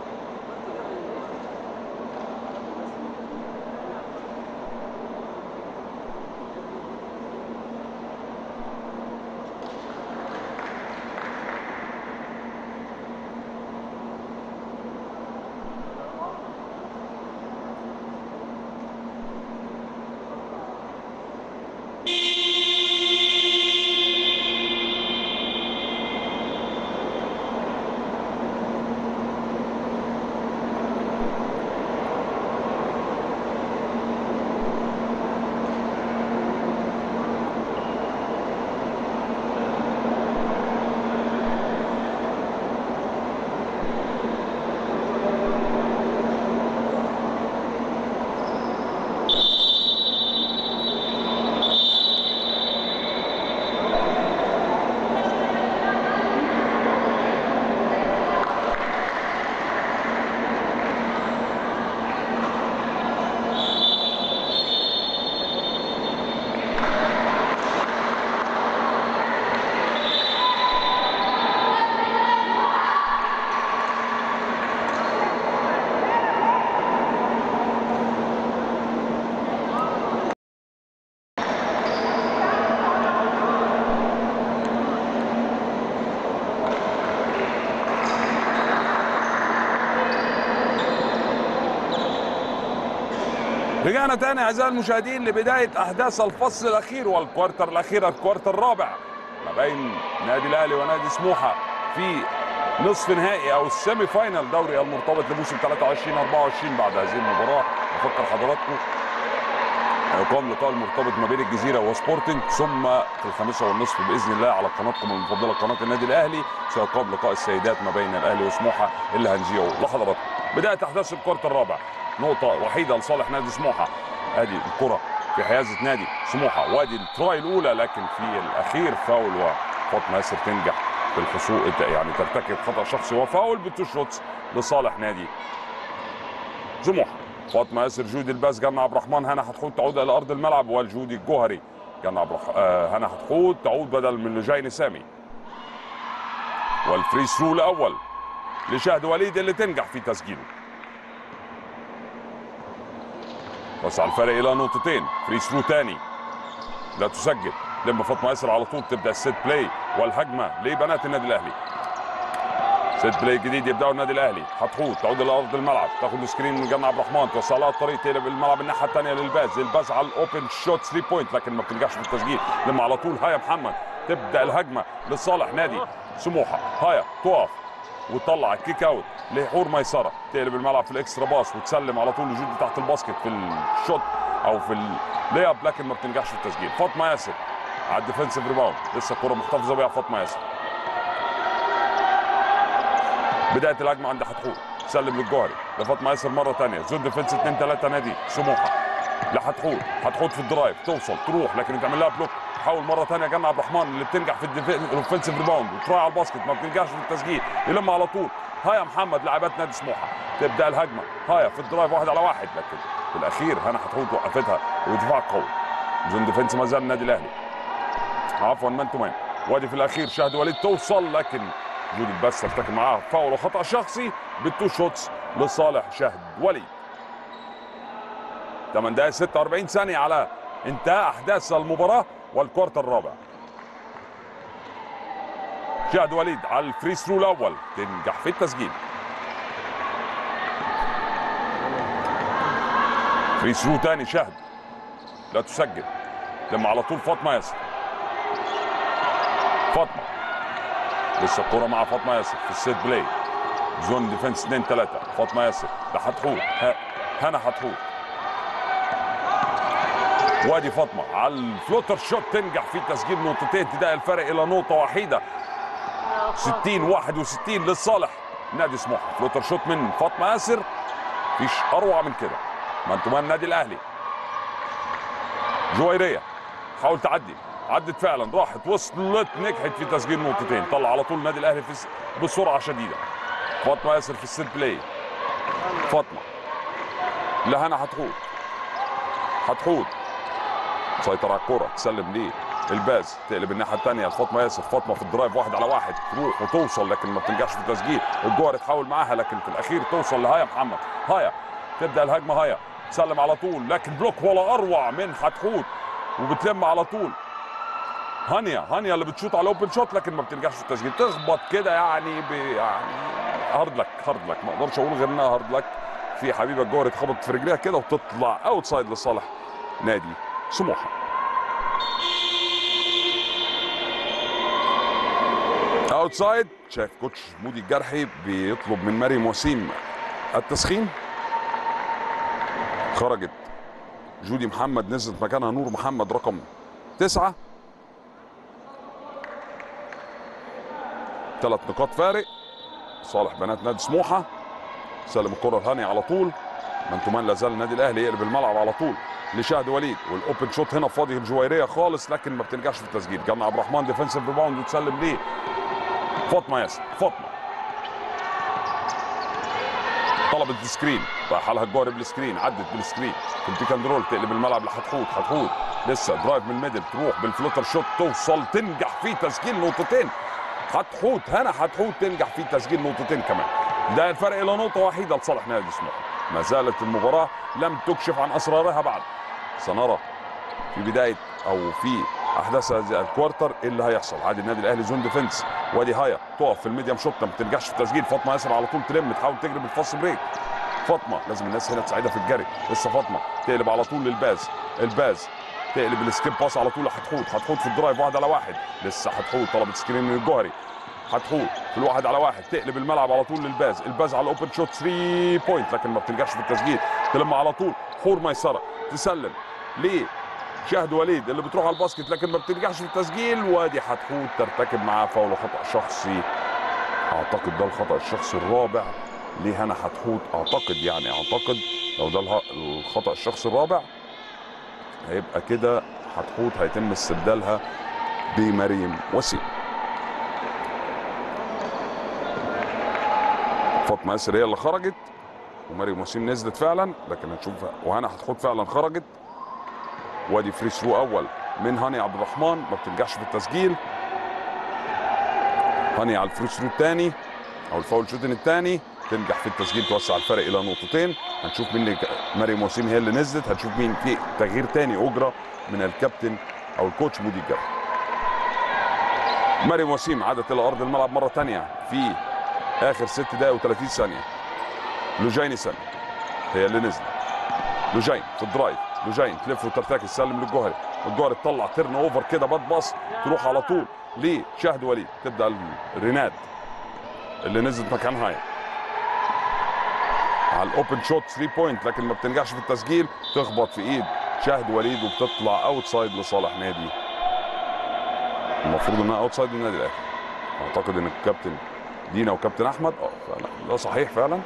رجعنا تاني اعزائي المشاهدين لبدايه احداث الفصل الاخير والكوارتر الاخير الكوارتر الرابع ما بين نادي الاهلي ونادي سموحه في نصف نهائي او السيمي فاينال دوري المرتبط لموسم 23 24 بعد هذه المباراه افكر حضراتكم هيقام لقاء المرتبط ما بين الجزيره وسبورتنج ثم في الخامسه والنصف باذن الله على قناتكم المفضله قناه النادي الاهلي سيقام لقاء السيدات ما بين الاهلي وسموحه اللي هنذيعه لحضراتكم بدايه احداث الكوارتر الرابع نقطه وحيده لصالح نادي سموحه ادي الكره في حيازه نادي سموحه وادي التراي الاولى لكن في الاخير فاول وفاطمه ياسر تنجح في الحصول يعني ترتكب خطا شخصي وفاول بتو شوتس لصالح نادي سموحه فاطمه ياسر جودي الباس جنى عبد الرحمن هنا حتحوت تعود الى ارض الملعب والجودي الجوهري جنى عبد الرح... آه هنا حتحوت تعود بدل من لجين سامي والفري ثرو الاول لشهد وليد اللي تنجح في تسجيله وسع الفرق الى نقطتين فري ثرو تاني لا تسجل لما فاطمه ياسر على طول تبدا السيت بلاي والهجمه لبنات النادي الاهلي سيت بلاي جديد يبداوا النادي الاهلي هتحوط تعود الى ارض الملعب تاخد سكرين من جنى عبد الرحمن توسع لها الطريق تقلب الملعب الناحيه الثانيه للباز الباز على الاوبن شوت 3 بوينت لكن ما بتنجحش في التسجيل لما على طول هيا محمد تبدا الهجمه لصالح نادي سموحه هيا تقف وتطلع الكيك اوت لحور ميسره تقلب الملعب في الاكسترا باس وتسلم على طول لجودي تحت الباسكت في الشوت او في اللي اب لكن ما بتنجحش في التسجيل فاطمه ياسر على الديفنسيف ريباوند لسه الكره محتفظه بيها فاطمه ياسر بدايه الهجمه عند حتحوت سلم للجوهري لفاطمه ياسر مره ثانيه زون ديفنس 2 3 نادي سموحه لحتحوت حتحوت في الدرايف توصل تروح لكن يتعمل لها بلوك حاول مره ثانيه جنى عبد الرحمن اللي بتنجح في الاوفنسيف ريباوند وتراعي على الباسكت ما بتنجحش في التسجيل يلم على طول هايا محمد لاعبات نادي سموحه تبدا الهجمه هايا في الدرايف واحد على واحد لكن في الاخير هنا حتحوت وقفتها ودفاع قوي زون ديفنس ما زال النادي الاهلي عفوا مان تو مان وادي في الاخير شهد وليد توصل لكن جودي الباس ترتكب معاها فاول وخطا شخصي بالتو شوتس لصالح شهد وليد 8 دقائق 46 ثانيه على انتهى احداث المباراه والكوارتر الرابع شهد وليد على الفري ثرو الاول تنجح في التسجيل فري ثرو تاني شهد لا تسجل لما على طول فاطمه ياسر فاطمه لسه الكرة مع فاطمه ياسر في السيت بلاي زون ديفنس 2 3 فاطمه ياسر ده حتحوط ه- هنا حتحوط وادي فاطمه على الفلوتر شوت تنجح في تسجيل نقطتين تدعي الفرق الى نقطه وحيده 60 61 للصالح نادي سموحه فلوتر شوت من فاطمه ياسر مفيش اروع من كده ما انتم النادي الاهلي جويريه حاول تعدي عدت فعلا راحت وصلت نجحت في تسجيل نقطتين طلع على طول النادي الاهلي في س- بسرعه شديده فاطمه ياسر في السيت بلاي فاطمه لهنا هتحوط هتحوط سيطر على الكرة تسلم ليه الباز تقلب الناحية الثانية لفاطمة ياسر فاطمة في الدرايف واحد على واحد تروح وتوصل لكن ما بتنجحش في التسجيل الجوهر تحاول معاها لكن في الأخير توصل لهايا محمد هايا تبدأ الهجمة هايا تسلم على طول لكن بلوك ولا أروع من حتحوت وبتلم على طول هانيا هانيا اللي بتشوط على الاوبن شوت لكن ما بتنجحش في التسجيل تخبط كده يعني ب يعني هارد لك هارد لك ما اقدرش اقول غير انها هارد لك في حبيبه الجوهر اتخبط في رجليها كده وتطلع اوت سايد لصالح نادي سموحه اوتسايد شايف كوتش مودي الجرحي بيطلب من مريم وسيم التسخين خرجت جودي محمد نزلت مكانها نور محمد رقم تسعة ثلاث نقاط فارق صالح بنات نادي سموحة سلم الكرة الهاني على طول من تمان لا زال النادي الاهلي يقلب الملعب على طول لشهد وليد والاوبن شوت هنا فاضي الجويريه خالص لكن ما بتنجحش في التسجيل جمع عبد الرحمن ديفنسيف ريباوند وتسلم ليه فاطمه ياسر فاطمه طلبت السكرين راح لها الجوهري بالسكرين عدت بالسكرين في البيك اند رول تقلب الملعب لحتحوت حتحوت لسه درايف من الميدل تروح بالفلوتر شوت توصل تنجح في تسجيل نقطتين حتحوت هنا حتحوت تنجح في تسجيل نقطتين كمان ده الفرق الى نقطه وحيده لصالح نادي سموحه ما زالت المباراه لم تكشف عن اسرارها بعد سنرى في بدايه او في احداث هذه الكوارتر ايه اللي هيحصل عادي النادي الاهلي زون ديفنس وادي هايا تقف في الميديم شوت ما بتنجحش في التسجيل فاطمه ياسر على طول تلم تحاول تجري بالفاست بريك فاطمه لازم الناس هنا تساعدها في الجري لسه فاطمه تقلب على طول للباز الباز تقلب السكيب باس على طول هتحوط هتحوط في الدرايف واحد على واحد لسه هتحوط طلبت سكرين من الجوهري هتحوط في الواحد على واحد تقلب الملعب على طول للباز الباز على الاوبن شوت 3 بوينت لكن ما بتنجحش في التسجيل تلم على طول حور ميسره تسلم ليه شهد وليد اللي بتروح على الباسكت لكن ما بتنجحش في التسجيل وادي حتحوت ترتكب معاه فاول خطا شخصي اعتقد ده الخطا الشخصي الرابع لهنا حتحوت اعتقد يعني اعتقد لو ده اله- الخطا الشخصي الرابع هيبقى كده حتحوت هيتم استبدالها بمريم وسيم فاطمه ياسر هي اللي خرجت ومريم وسيم نزلت فعلا لكن هنشوف وهنا حتحوت فعلا خرجت وادي فري ثرو اول من هاني عبد الرحمن ما بتنجحش في التسجيل هاني على الفري ثرو الثاني او الفاول شوتين الثاني تنجح في التسجيل توسع الفرق الى نقطتين هنشوف مين اللي مريم وسيم هي اللي نزلت هنشوف مين في تغيير ثاني اجرى من الكابتن او الكوتش مودي الجرح مريم وسيم عادت الى ارض الملعب مره ثانيه في اخر ست دقائق و30 ثانيه لوجين سن هي اللي نزلت لوجين في الدرايف لوجين تلف وترتكز تسلم للجوهري الجوهري تطلع تيرن اوفر كده باد باص تروح على طول لشهد وليد تبدا الريناد اللي نزلت مكان هاي على الاوبن شوت 3 بوينت لكن ما بتنجحش في التسجيل تخبط في ايد شهد وليد وبتطلع اوت سايد لصالح نادي المفروض انها اوت سايد للنادي الاهلي اعتقد ان الكابتن دينا وكابتن احمد اه فعلا ده صحيح فعلا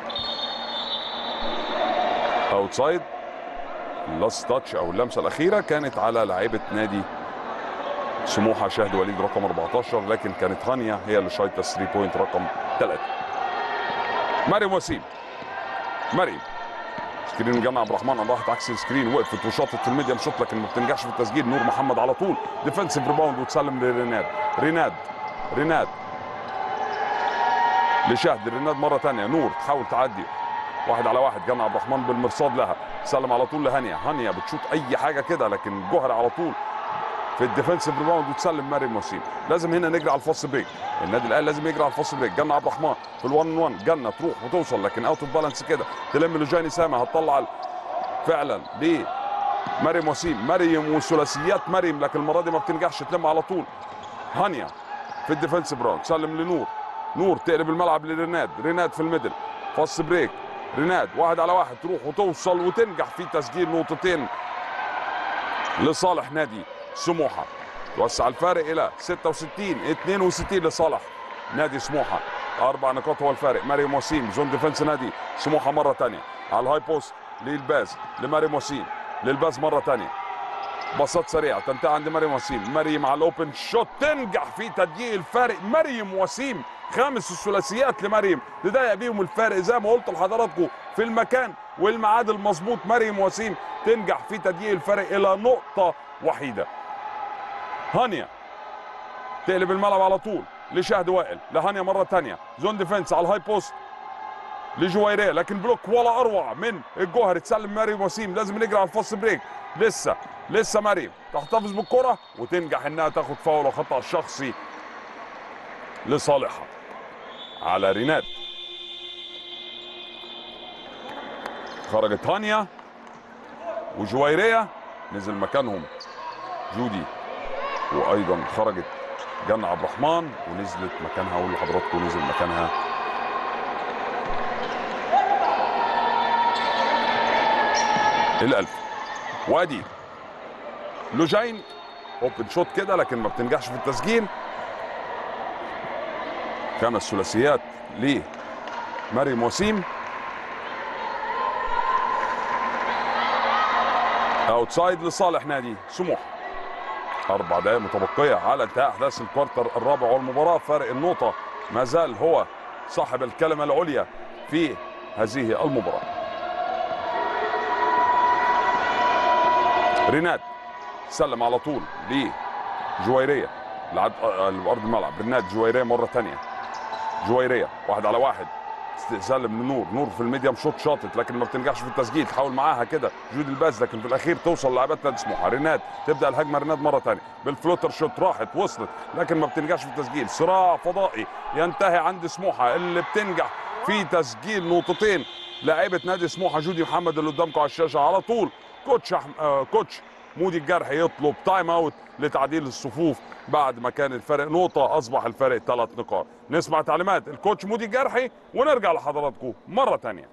اوت سايد اللاست تاتش او اللمسه الاخيره كانت على لاعيبه نادي سموحه شهد وليد رقم 14 لكن كانت هانيا هي اللي شايطه 3 بوينت رقم 3 مريم وسيم مريم سكرين جمع عبد الرحمن راحت عكس السكرين وقفت وشاطت في الميديم شوت لكن ما بتنجحش في التسجيل نور محمد على طول ديفنسيف ريباوند وتسلم لريناد ريناد ريناد لشهد ريناد مره ثانيه نور تحاول تعدي واحد على واحد جنى عبد الرحمن بالمرصاد لها سلم على طول لهانيا هانيا بتشوط اي حاجه كده لكن جوهري على طول في الديفنسيف ريباوند وتسلم مريم وسيم لازم هنا نجري على الفاست بريك النادي الاهلي لازم يجري على الفاست بريك جنى عبد الرحمن في ال1 1 جنى تروح وتوصل لكن اوت اوف بالانس كده تلم لجاني سامي هتطلع ال- فعلا ليه مريم وسيم مريم وثلاثيات مريم لكن المره دي ما بتنجحش تلم على طول هانيا في الديفنسيف راوند سلم لنور نور تقلب الملعب لريناد ريناد في الميدل فاست بريك ريناد واحد على واحد تروح وتوصل وتنجح في تسجيل نقطتين لصالح نادي سموحه توسع الفارق الى 66 62 لصالح نادي سموحه اربع نقاط هو الفارق مريم وسيم زون ديفنس نادي سموحه مره ثانيه على الهاي بوست للباز لمريم وسيم للباز مره ثانيه باصات سريعه تنتهي عند مريم وسيم مريم على الاوبن شوت تنجح في تضييق الفارق مريم وسيم خامس الثلاثيات لمريم تضيق بيهم الفارق زي ما قلت لحضراتكم في المكان والميعاد المظبوط مريم وسيم تنجح في تضييق الفارق الى نقطه وحيده هانيا تقلب الملعب على طول لشهد وائل لهانيا مره ثانيه زون ديفنس على الهاي بوست لجويريه لكن بلوك ولا اروع من الجوهر تسلم مريم وسيم لازم نجري على الفاست بريك لسه لسه مريم تحتفظ بالكره وتنجح انها تاخد فاول وخطا شخصي لصالحها على ريناد خرجت هانيا وجويريه نزل مكانهم جودي وايضا خرجت جنى عبد الرحمن ونزلت مكانها اقول لحضراتكم نزل مكانها الالف وادي لوجين اوبن شوت كده لكن ما بتنجحش في التسجيل خمس ثلاثيات لمريم وسيم اوتسايد لصالح نادي سموحه اربع دقائق متبقيه على انتهاء احداث الكوارتر الرابع والمباراه فارق النقطه ما زال هو صاحب الكلمه العليا في هذه المباراه ريناد سلم على طول لجويريه لعد ارض الملعب ريناد جويريه مره ثانيه جويريه واحد على واحد سلم لنور نور في الميديم شوت شاطت لكن ما بتنجحش في التسجيل تحاول معاها كده جود الباز لكن في الاخير توصل لعبات نادي سموحه ريناد تبدا الهجمه ريناد مره ثانيه بالفلوتر شوت راحت وصلت لكن ما بتنجحش في التسجيل صراع فضائي ينتهي عند سموحه اللي بتنجح في تسجيل نقطتين لاعيبه نادي سموحه جودي محمد اللي قدامكم على الشاشه على طول كوتش أحم... آه كوتش مودي الجرح يطلب تايم اوت لتعديل الصفوف بعد ما كان الفرق نقطة أصبح الفرق ثلاث نقاط نسمع تعليمات الكوتش مودي الجرحي ونرجع لحضراتكم مرة تانية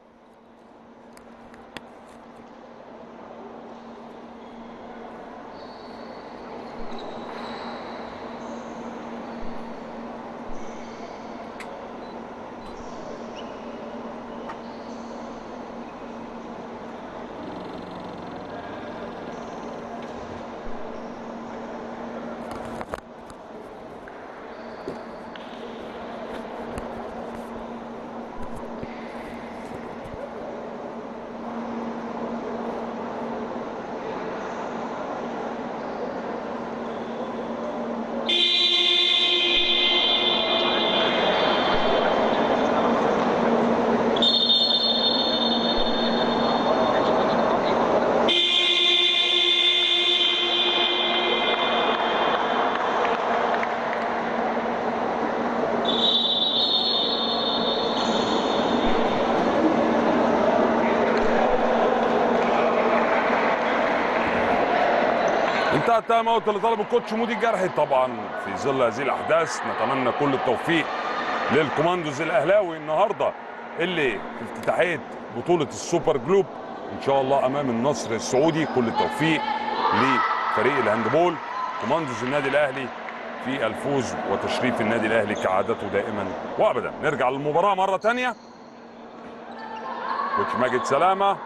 انتهى التايم اوت اللي طلبه الكوتش مودي الجرحي طبعا في ظل هذه الاحداث نتمنى كل التوفيق للكوماندوز الاهلاوي النهارده اللي في افتتاحيه بطوله السوبر جلوب ان شاء الله امام النصر السعودي كل التوفيق لفريق الهاندبول كوماندوز النادي الاهلي في الفوز وتشريف النادي الاهلي كعادته دائما وابدا نرجع للمباراه مره ثانيه كوتش ماجد سلامه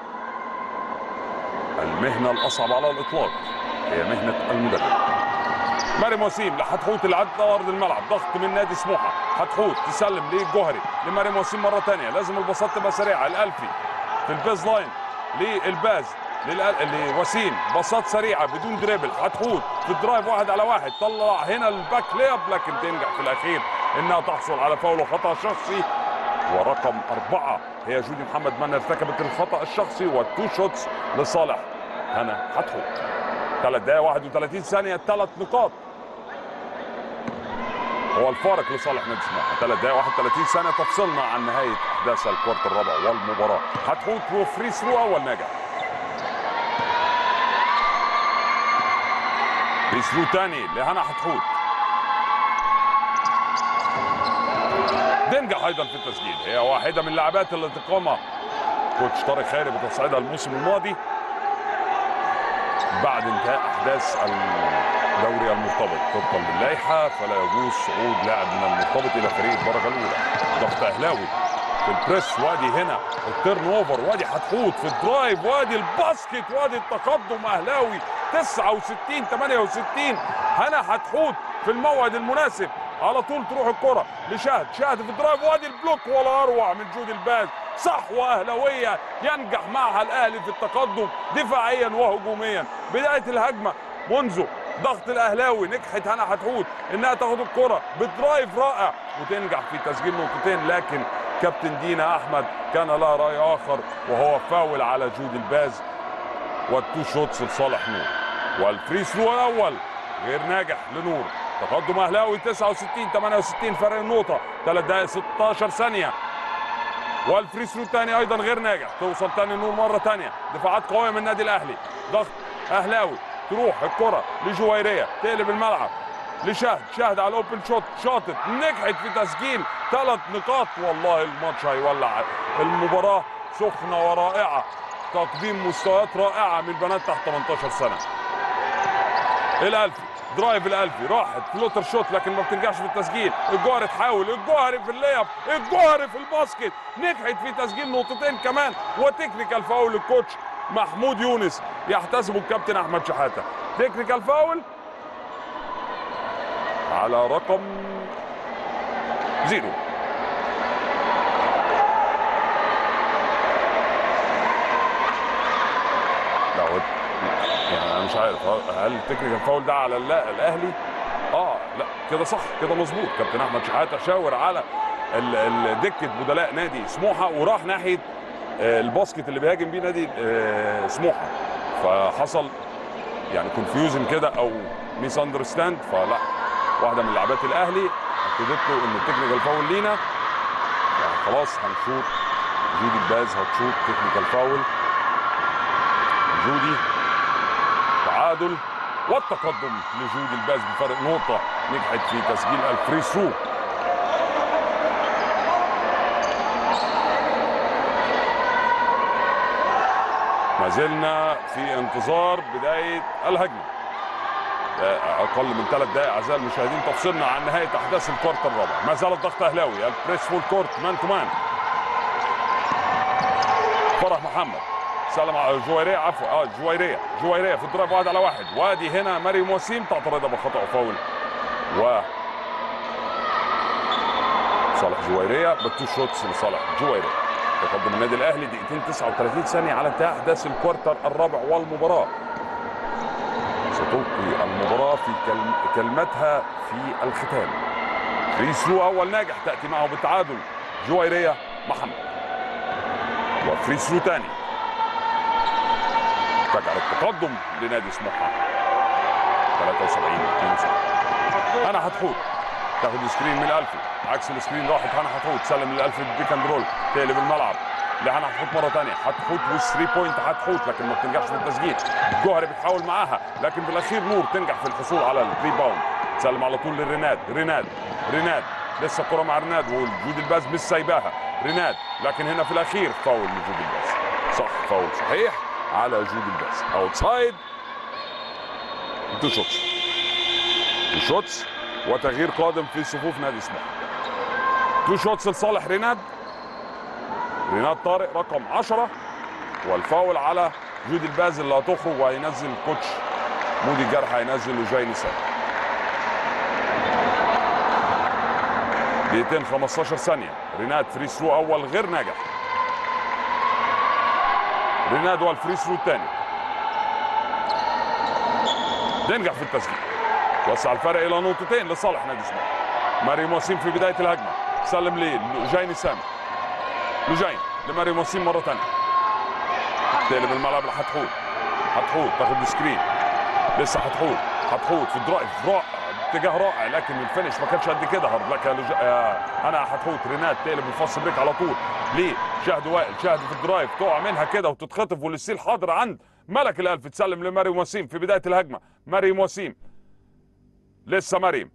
المهنه الاصعب على الاطلاق هي مهنه المدرب مريم وسيم لحتحوت اللي عدى ارض الملعب ضغط من نادي سموحه حتحوت تسلم للجوهري لمريم وسيم مره ثانيه لازم البساط تبقى سريعه الالفي في البيز لاين للباز للأل- لوسيم باصات سريعه بدون دريبل حتحوت في الدرايف واحد على واحد طلع هنا الباك ليب لكن تنجح في الاخير انها تحصل على فاول وخطا شخصي ورقم اربعه هي جودي محمد من ارتكبت الخطا الشخصي والتو شوتس لصالح هنا حتحوت ثلاث دقائق 31 ثانيه ثلاث نقاط هو الفارق لصالح نادي سموحه ثلاث دقائق 31 ثانيه تفصلنا عن نهايه احداث الكوارت الرابع والمباراه حتحوت وفري ثرو اول ناجح فري ثرو ثاني لهنا حتحوت تنجح ايضا في التسجيل هي واحده من لاعبات التي قام كوتش طارق خيري بتصعيدها الموسم الماضي بعد انتهاء احداث الدوري المرتبط طبقا للائحه فلا يجوز صعود لاعب من المرتبط الى فريق الدرجه الاولى ضغط اهلاوي في البريس وادي هنا التيرن اوفر وادي حتحوت في الدرايف وادي الباسكت وادي التقدم اهلاوي 69 68 هنا حتحوت في الموعد المناسب على طول تروح الكرة لشهد شهد في الدرايف وادي البلوك ولا اروع من جود الباز صحوة اهلاوية ينجح معها الاهلي في التقدم دفاعيا وهجوميا بداية الهجمة منذ ضغط الاهلاوي نجحت هنا حتحوت انها تاخد الكرة بدرايف رائع وتنجح في تسجيل نقطتين لكن كابتن دينا احمد كان لها راي اخر وهو فاول على جود الباز والتو شوتس لصالح نور والفري ثرو الاول غير ناجح لنور تقدم اهلاوي 69 68 فرق النقطه 3 دقائق 16 ثانيه والفري ثرو الثاني ايضا غير ناجح توصل ثاني نور مره ثانيه دفاعات قويه من النادي الاهلي ضغط اهلاوي تروح الكره لجويريه تقلب الملعب لشهد شهد على الاوبن شوت شاطت نجحت في تسجيل ثلاث نقاط والله الماتش هيولع المباراه سخنه ورائعه تقديم مستويات رائعه من بنات تحت 18 سنه الالفي درايف الالفي راحت فلوتر شوت لكن ما بتنجحش في التسجيل الجوهري تحاول الجوهري في الليب الجوهري في الباسكت نجحت في تسجيل نقطتين كمان وتكنيكال فاول الكوتش محمود يونس يحتسبه الكابتن احمد شحاته تكنيكال فاول على رقم زيرو لا هو يعني انا مش عارف هل التكنيكال فاول ده على اللا- الاهلي؟ اه لا كده صح كده مظبوط كابتن احمد شحاته شاور على ال- ال- دكه بدلاء نادي سموحه وراح ناحيه آه، الباسكت اللي بيهاجم بيه نادي آه، سموحه فحصل يعني كونفيوجن كده او ميس اندرستاند فلا واحده من لاعبات الاهلي اكدت له ان التكنيكال فاول لينا خلاص هنشوط جودي الباز هتشوط تكنيكال فاول جودي تعادل والتقدم لجودي الباز بفرق نقطة نجحت في تسجيل الفري ثرو ما زلنا في انتظار بداية الهجمة أقل من ثلاث دقائق أعزائي المشاهدين تفصلنا عن نهاية أحداث الكورت الرابع ما زال الضغط أهلاوي البريس فول كورت مان تو مان فرح محمد سلم على جويريه عفوا اه جويريه جويريه في الدرايف واحد على واحد وادي هنا مريم وسيم تعترض بخطا فاول و صالح جويريه بالتو شوتس لصالح جويريه تقدم النادي الاهلي دقيقتين 39 ثانيه على انتهاء احداث الكوارتر الرابع والمباراه ستلقي المباراه في كلم... كلمتها في الختام فري ثرو اول ناجح تاتي معه بالتعادل جويريه محمد وفري ثرو ثاني تجعل التقدم لنادي سموحه 73 72 هنا هتحوت تاخد سكرين من الالفي عكس السكرين راحت هنا هتحوت سلم للالفي بيك اند رول تقلب الملعب لهنا هتحوت مره ثانيه هتحوت والثري بوينت هتحوت لكن ما بتنجحش في التسجيل جوهري بتحاول معاها لكن في الاخير نور تنجح في الحصول على الريباوند تسلم على طول لريناد ريناد ريناد لسه الكره مع ريناد وجود الباز مش سايباها ريناد لكن هنا في الاخير فاول لجود الباز صح فاول صحيح على جود الباز اوتسايد تو شوتس تو شوتس وتغيير قادم في صفوف نادي سموحه تو شوتس لصالح ريناد ريناد طارق رقم 10 والفاول على جود الباز اللي هتخرج وهينزل كوتش مودي الجرح هينزل وجاي نسان دقيقتين 15 ثانية ريناد فري ثرو أول غير ناجح ريناد والفري ثرو الثاني تنجح في التسجيل وسع الفرق إلى نقطتين لصالح نادي سموحة مريم وسيم في بداية الهجمة سلم ليه لجاين سامي لجاين لماري موسيم مره ثانيه تقلب الملعب لحتحوت حتحوت تاخد سكرين لسه حتحوت حتحوت في الدرايف رائع اتجاه رائع لكن الفينش ما كانش قد كده هارد لك يا لج... آه انا حتحوت رينات تقلب الفاست بريك على طول ليه شهد وائل شهد في الدرايف تقع منها كده وتتخطف والستيل حاضر عند ملك الالف تسلم لمريم وسيم في بدايه الهجمه مريم وسيم لسه مريم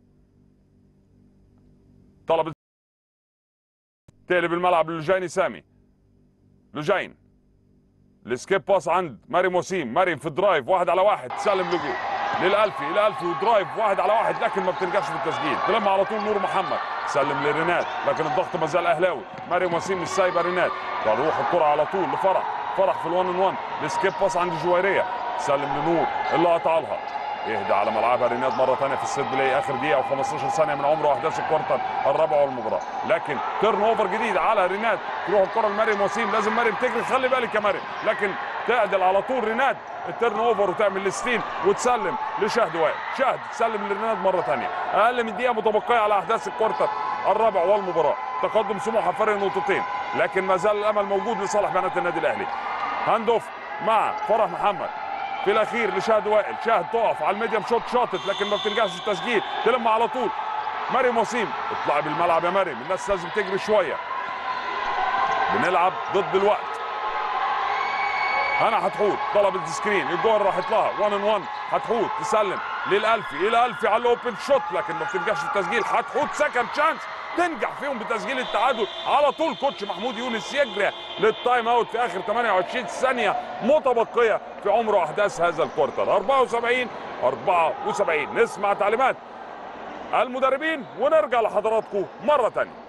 طلب تقلب الملعب للجيني سامي لجين السكيب باس عند مريم وسيم مريم في الدرايف واحد على واحد تسلم لجو للالفي الالفي ودرايف واحد على واحد لكن ما بتنجحش في التسجيل تلم على طول نور محمد سلم لرينات لكن الضغط ما زال اهلاوي مريم وسيم مش سايبه رينات تروح الكره على طول لفرح فرح في الوان ان وان السكيب باس عند جويريه سلم لنور اللي قطع لها يهدى على ملعبها ريناد مره ثانيه في السيت بلاي اخر دقيقه و15 ثانيه من عمر واحداث الكوارتر الرابع والمباراه لكن تيرن اوفر جديد على ريناد تروح الكره لمريم وسيم لازم مريم تجري خلي بالك يا مريم لكن تعدل على طول ريناد التيرن اوفر وتعمل الستين وتسلم لشهد وائل شهد تسلم لريناد مره ثانيه اقل من دقيقه متبقيه على احداث الكوارتر الرابع والمباراه تقدم سموحه فرق نقطتين لكن ما زال الامل موجود لصالح بنات النادي الاهلي هاند اوف مع فرح محمد في الاخير لشهد وائل شهد تقف على الميديم شوت شاطت لكن ما بتنجحش التسجيل تلم على طول مريم وسيم اطلعي بالملعب يا مريم الناس لازم تجري شويه بنلعب ضد الوقت هنا هتحوت طلبت السكرين الجول راحت لها 1 ان 1 هتحوت تسلم للالفي الى الفي على الاوبن شوت لكن ما بتنجحش التسجيل هتحوت سكند شانس تنجح فيهم بتسجيل التعادل على طول كوتش محمود يونس يجري للتايم اوت في اخر 28 ثانيه متبقيه في عمر احداث هذا الكوارتر 74 74 نسمع تعليمات المدربين ونرجع لحضراتكم مره ثانيه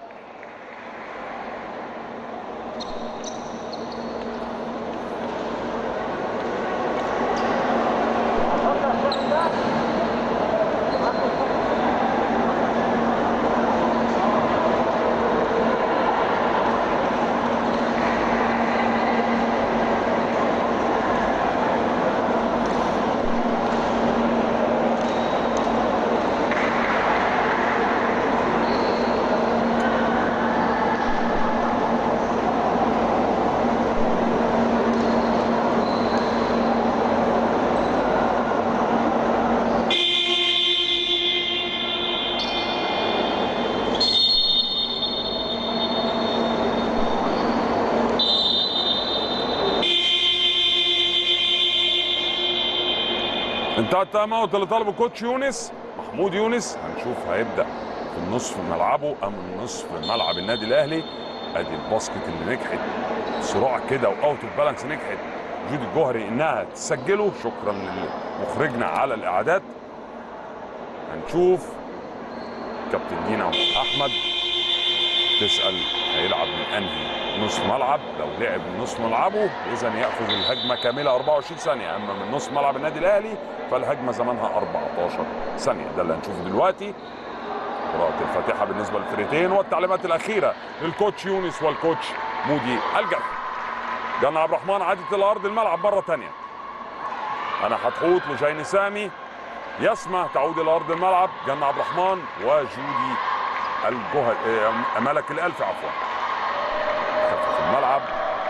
انتهى التايم اوت اللي طلبه كوتش يونس محمود يونس هنشوف هيبدا في النصف ملعبه ام نصف ملعب النادي الاهلي ادي الباسكت اللي نجحت صراع كده واوت اوف بالانس نجحت جودي الجوهري انها تسجله شكرا لمخرجنا على الاعادات هنشوف كابتن دينا احمد تسال هيلعب من انهي نصف ملعب لو لعب من نصف ملعبه اذا ياخذ الهجمه كامله 24 ثانيه اما من نصف ملعب النادي الاهلي فالهجمه زمانها 14 ثانيه ده اللي هنشوفه دلوقتي قراءة الفاتحة بالنسبة للفريقين والتعليمات الأخيرة للكوتش يونس والكوتش مودي الجرح جنى عبد الرحمن عادت إلى أرض الملعب مرة ثانية أنا هتحوط لجيني سامي يسمى تعود إلى أرض الملعب جنى عبد الرحمن وجودي الجهل آه، ملك الألف عفوا خفف الملعب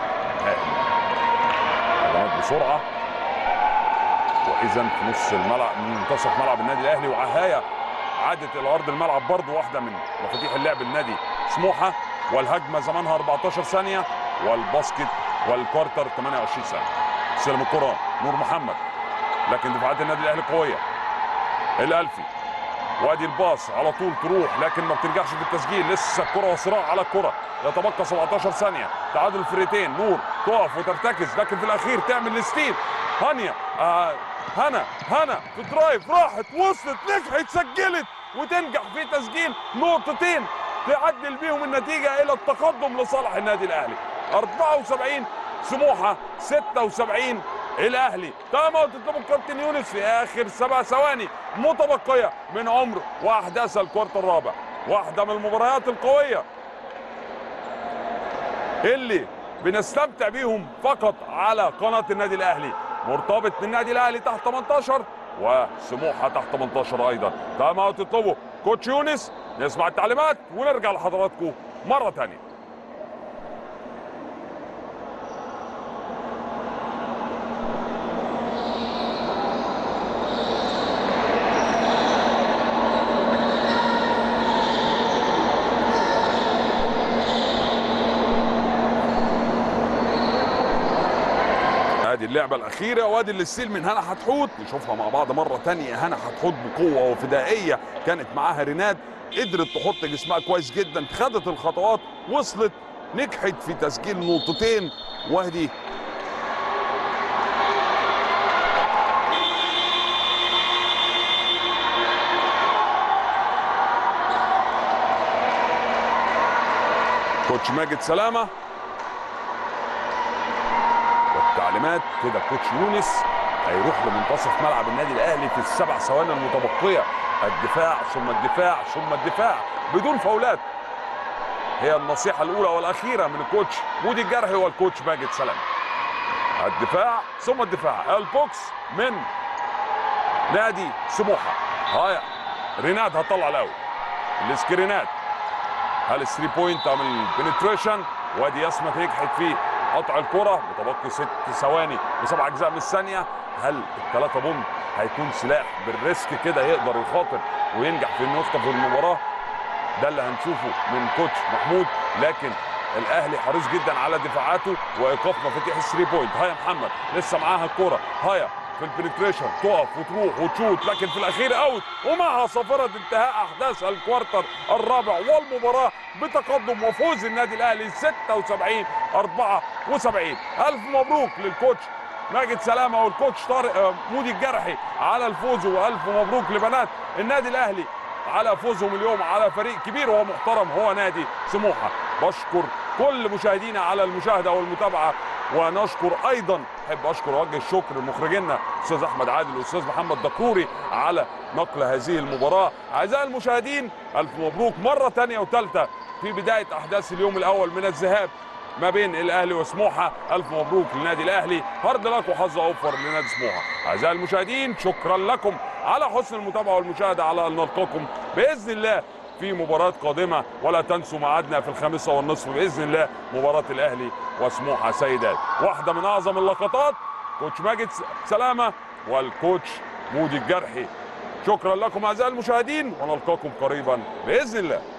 هجمات بسرعة وإذا في نص الملعب من منتصف ملعب النادي الأهلي وعهاية عادت الى ارض الملعب برضو واحده من مفاتيح اللعب النادي سموحه والهجمه زمانها 14 ثانيه والباسكت والكوارتر 28 ثانيه سلم الكره نور محمد لكن دفاعات النادي الاهلي قويه الالفي وادي الباص على طول تروح لكن ما بتنجحش في التسجيل لسه الكره وصراع على الكره يتبقى 17 ثانيه تعادل الفريقين نور تقف وترتكز لكن في الاخير تعمل الستيل هانيا آه هنا هنا في درايف راحت وصلت نجحت سجلت وتنجح في تسجيل نقطتين تعدل بيهم النتيجه الى التقدم لصالح النادي الاهلي 74 سموحه 76 الاهلي تم تطلب الكابتن يونس في اخر سبع ثواني متبقيه من عمر واحداث الكوارت الرابع واحده من المباريات القويه اللي بنستمتع بيهم فقط على قناه النادي الاهلي مرتبط بالنادي الاهلي تحت 18 وسموحه تحت 18 ايضا تم تطلبه كوتش يونس نسمع التعليمات ونرجع لحضراتكم مره ثانيه اللعبه الاخيره وادي الستيل من هنا حتحوت نشوفها مع بعض مره تانية هنا حتحوت بقوه وفدائيه كانت معاها ريناد قدرت تحط جسمها كويس جدا خدت الخطوات وصلت نجحت في تسجيل نقطتين وادي كوتش ماجد سلامه والتعليمات كده كوتش يونس هيروح لمنتصف ملعب النادي الاهلي في السبع ثواني المتبقيه الدفاع ثم الدفاع ثم الدفاع بدون فاولات هي النصيحه الاولى والاخيره من الكوتش مودي الجرحي والكوتش ماجد سلامه الدفاع ثم الدفاع البوكس من نادي سموحه هاي ريناد هتطلع الاول السكرينات هل الثري بوينت ام البنتريشن وادي يسمك نجحت في قطع الكره متبقي ست ثواني وسبع اجزاء من الثانيه هل الثلاثه بوند هيكون سلاح بالريسك كده يقدر يخاطر وينجح في انه يخطف المباراه ده اللي هنشوفه من كوتش محمود لكن الاهلي حريص جدا على دفاعاته وايقاف مفاتيح الثري بوينت هيا محمد لسه معاها الكوره هيا في البنتريشن تقف وتروح وتشوت لكن في الاخير اوت ومعها صافره انتهاء احداث الكوارتر الرابع والمباراه بتقدم وفوز النادي الاهلي 76 74 الف مبروك للكوتش ماجد سلامه والكوتش طارق آه، مودي الجرحي على الفوز والف مبروك لبنات النادي الاهلي على فوزهم اليوم على فريق كبير ومحترم هو نادي سموحه بشكر كل مشاهدينا على المشاهده والمتابعه ونشكر ايضا احب اشكر واوجه الشكر لمخرجينا استاذ احمد عادل والاستاذ محمد دكروري على نقل هذه المباراه اعزائي المشاهدين الف مبروك مره ثانيه وثالثه في بدايه احداث اليوم الاول من الذهاب ما بين الاهلي وسموحه الف مبروك للنادي الاهلي هارد لك وحظ اوفر لنادي سموحه اعزائي المشاهدين شكرا لكم على حسن المتابعه والمشاهده على ان نلقاكم باذن الله في مباراة قادمة ولا تنسوا ميعادنا في الخامسة والنصف بإذن الله مباراة الأهلي وسموحة سيدات واحدة من أعظم اللقطات كوتش ماجد سلامة والكوتش مودي الجرحي شكرا لكم أعزائي المشاهدين ونلقاكم قريبا بإذن الله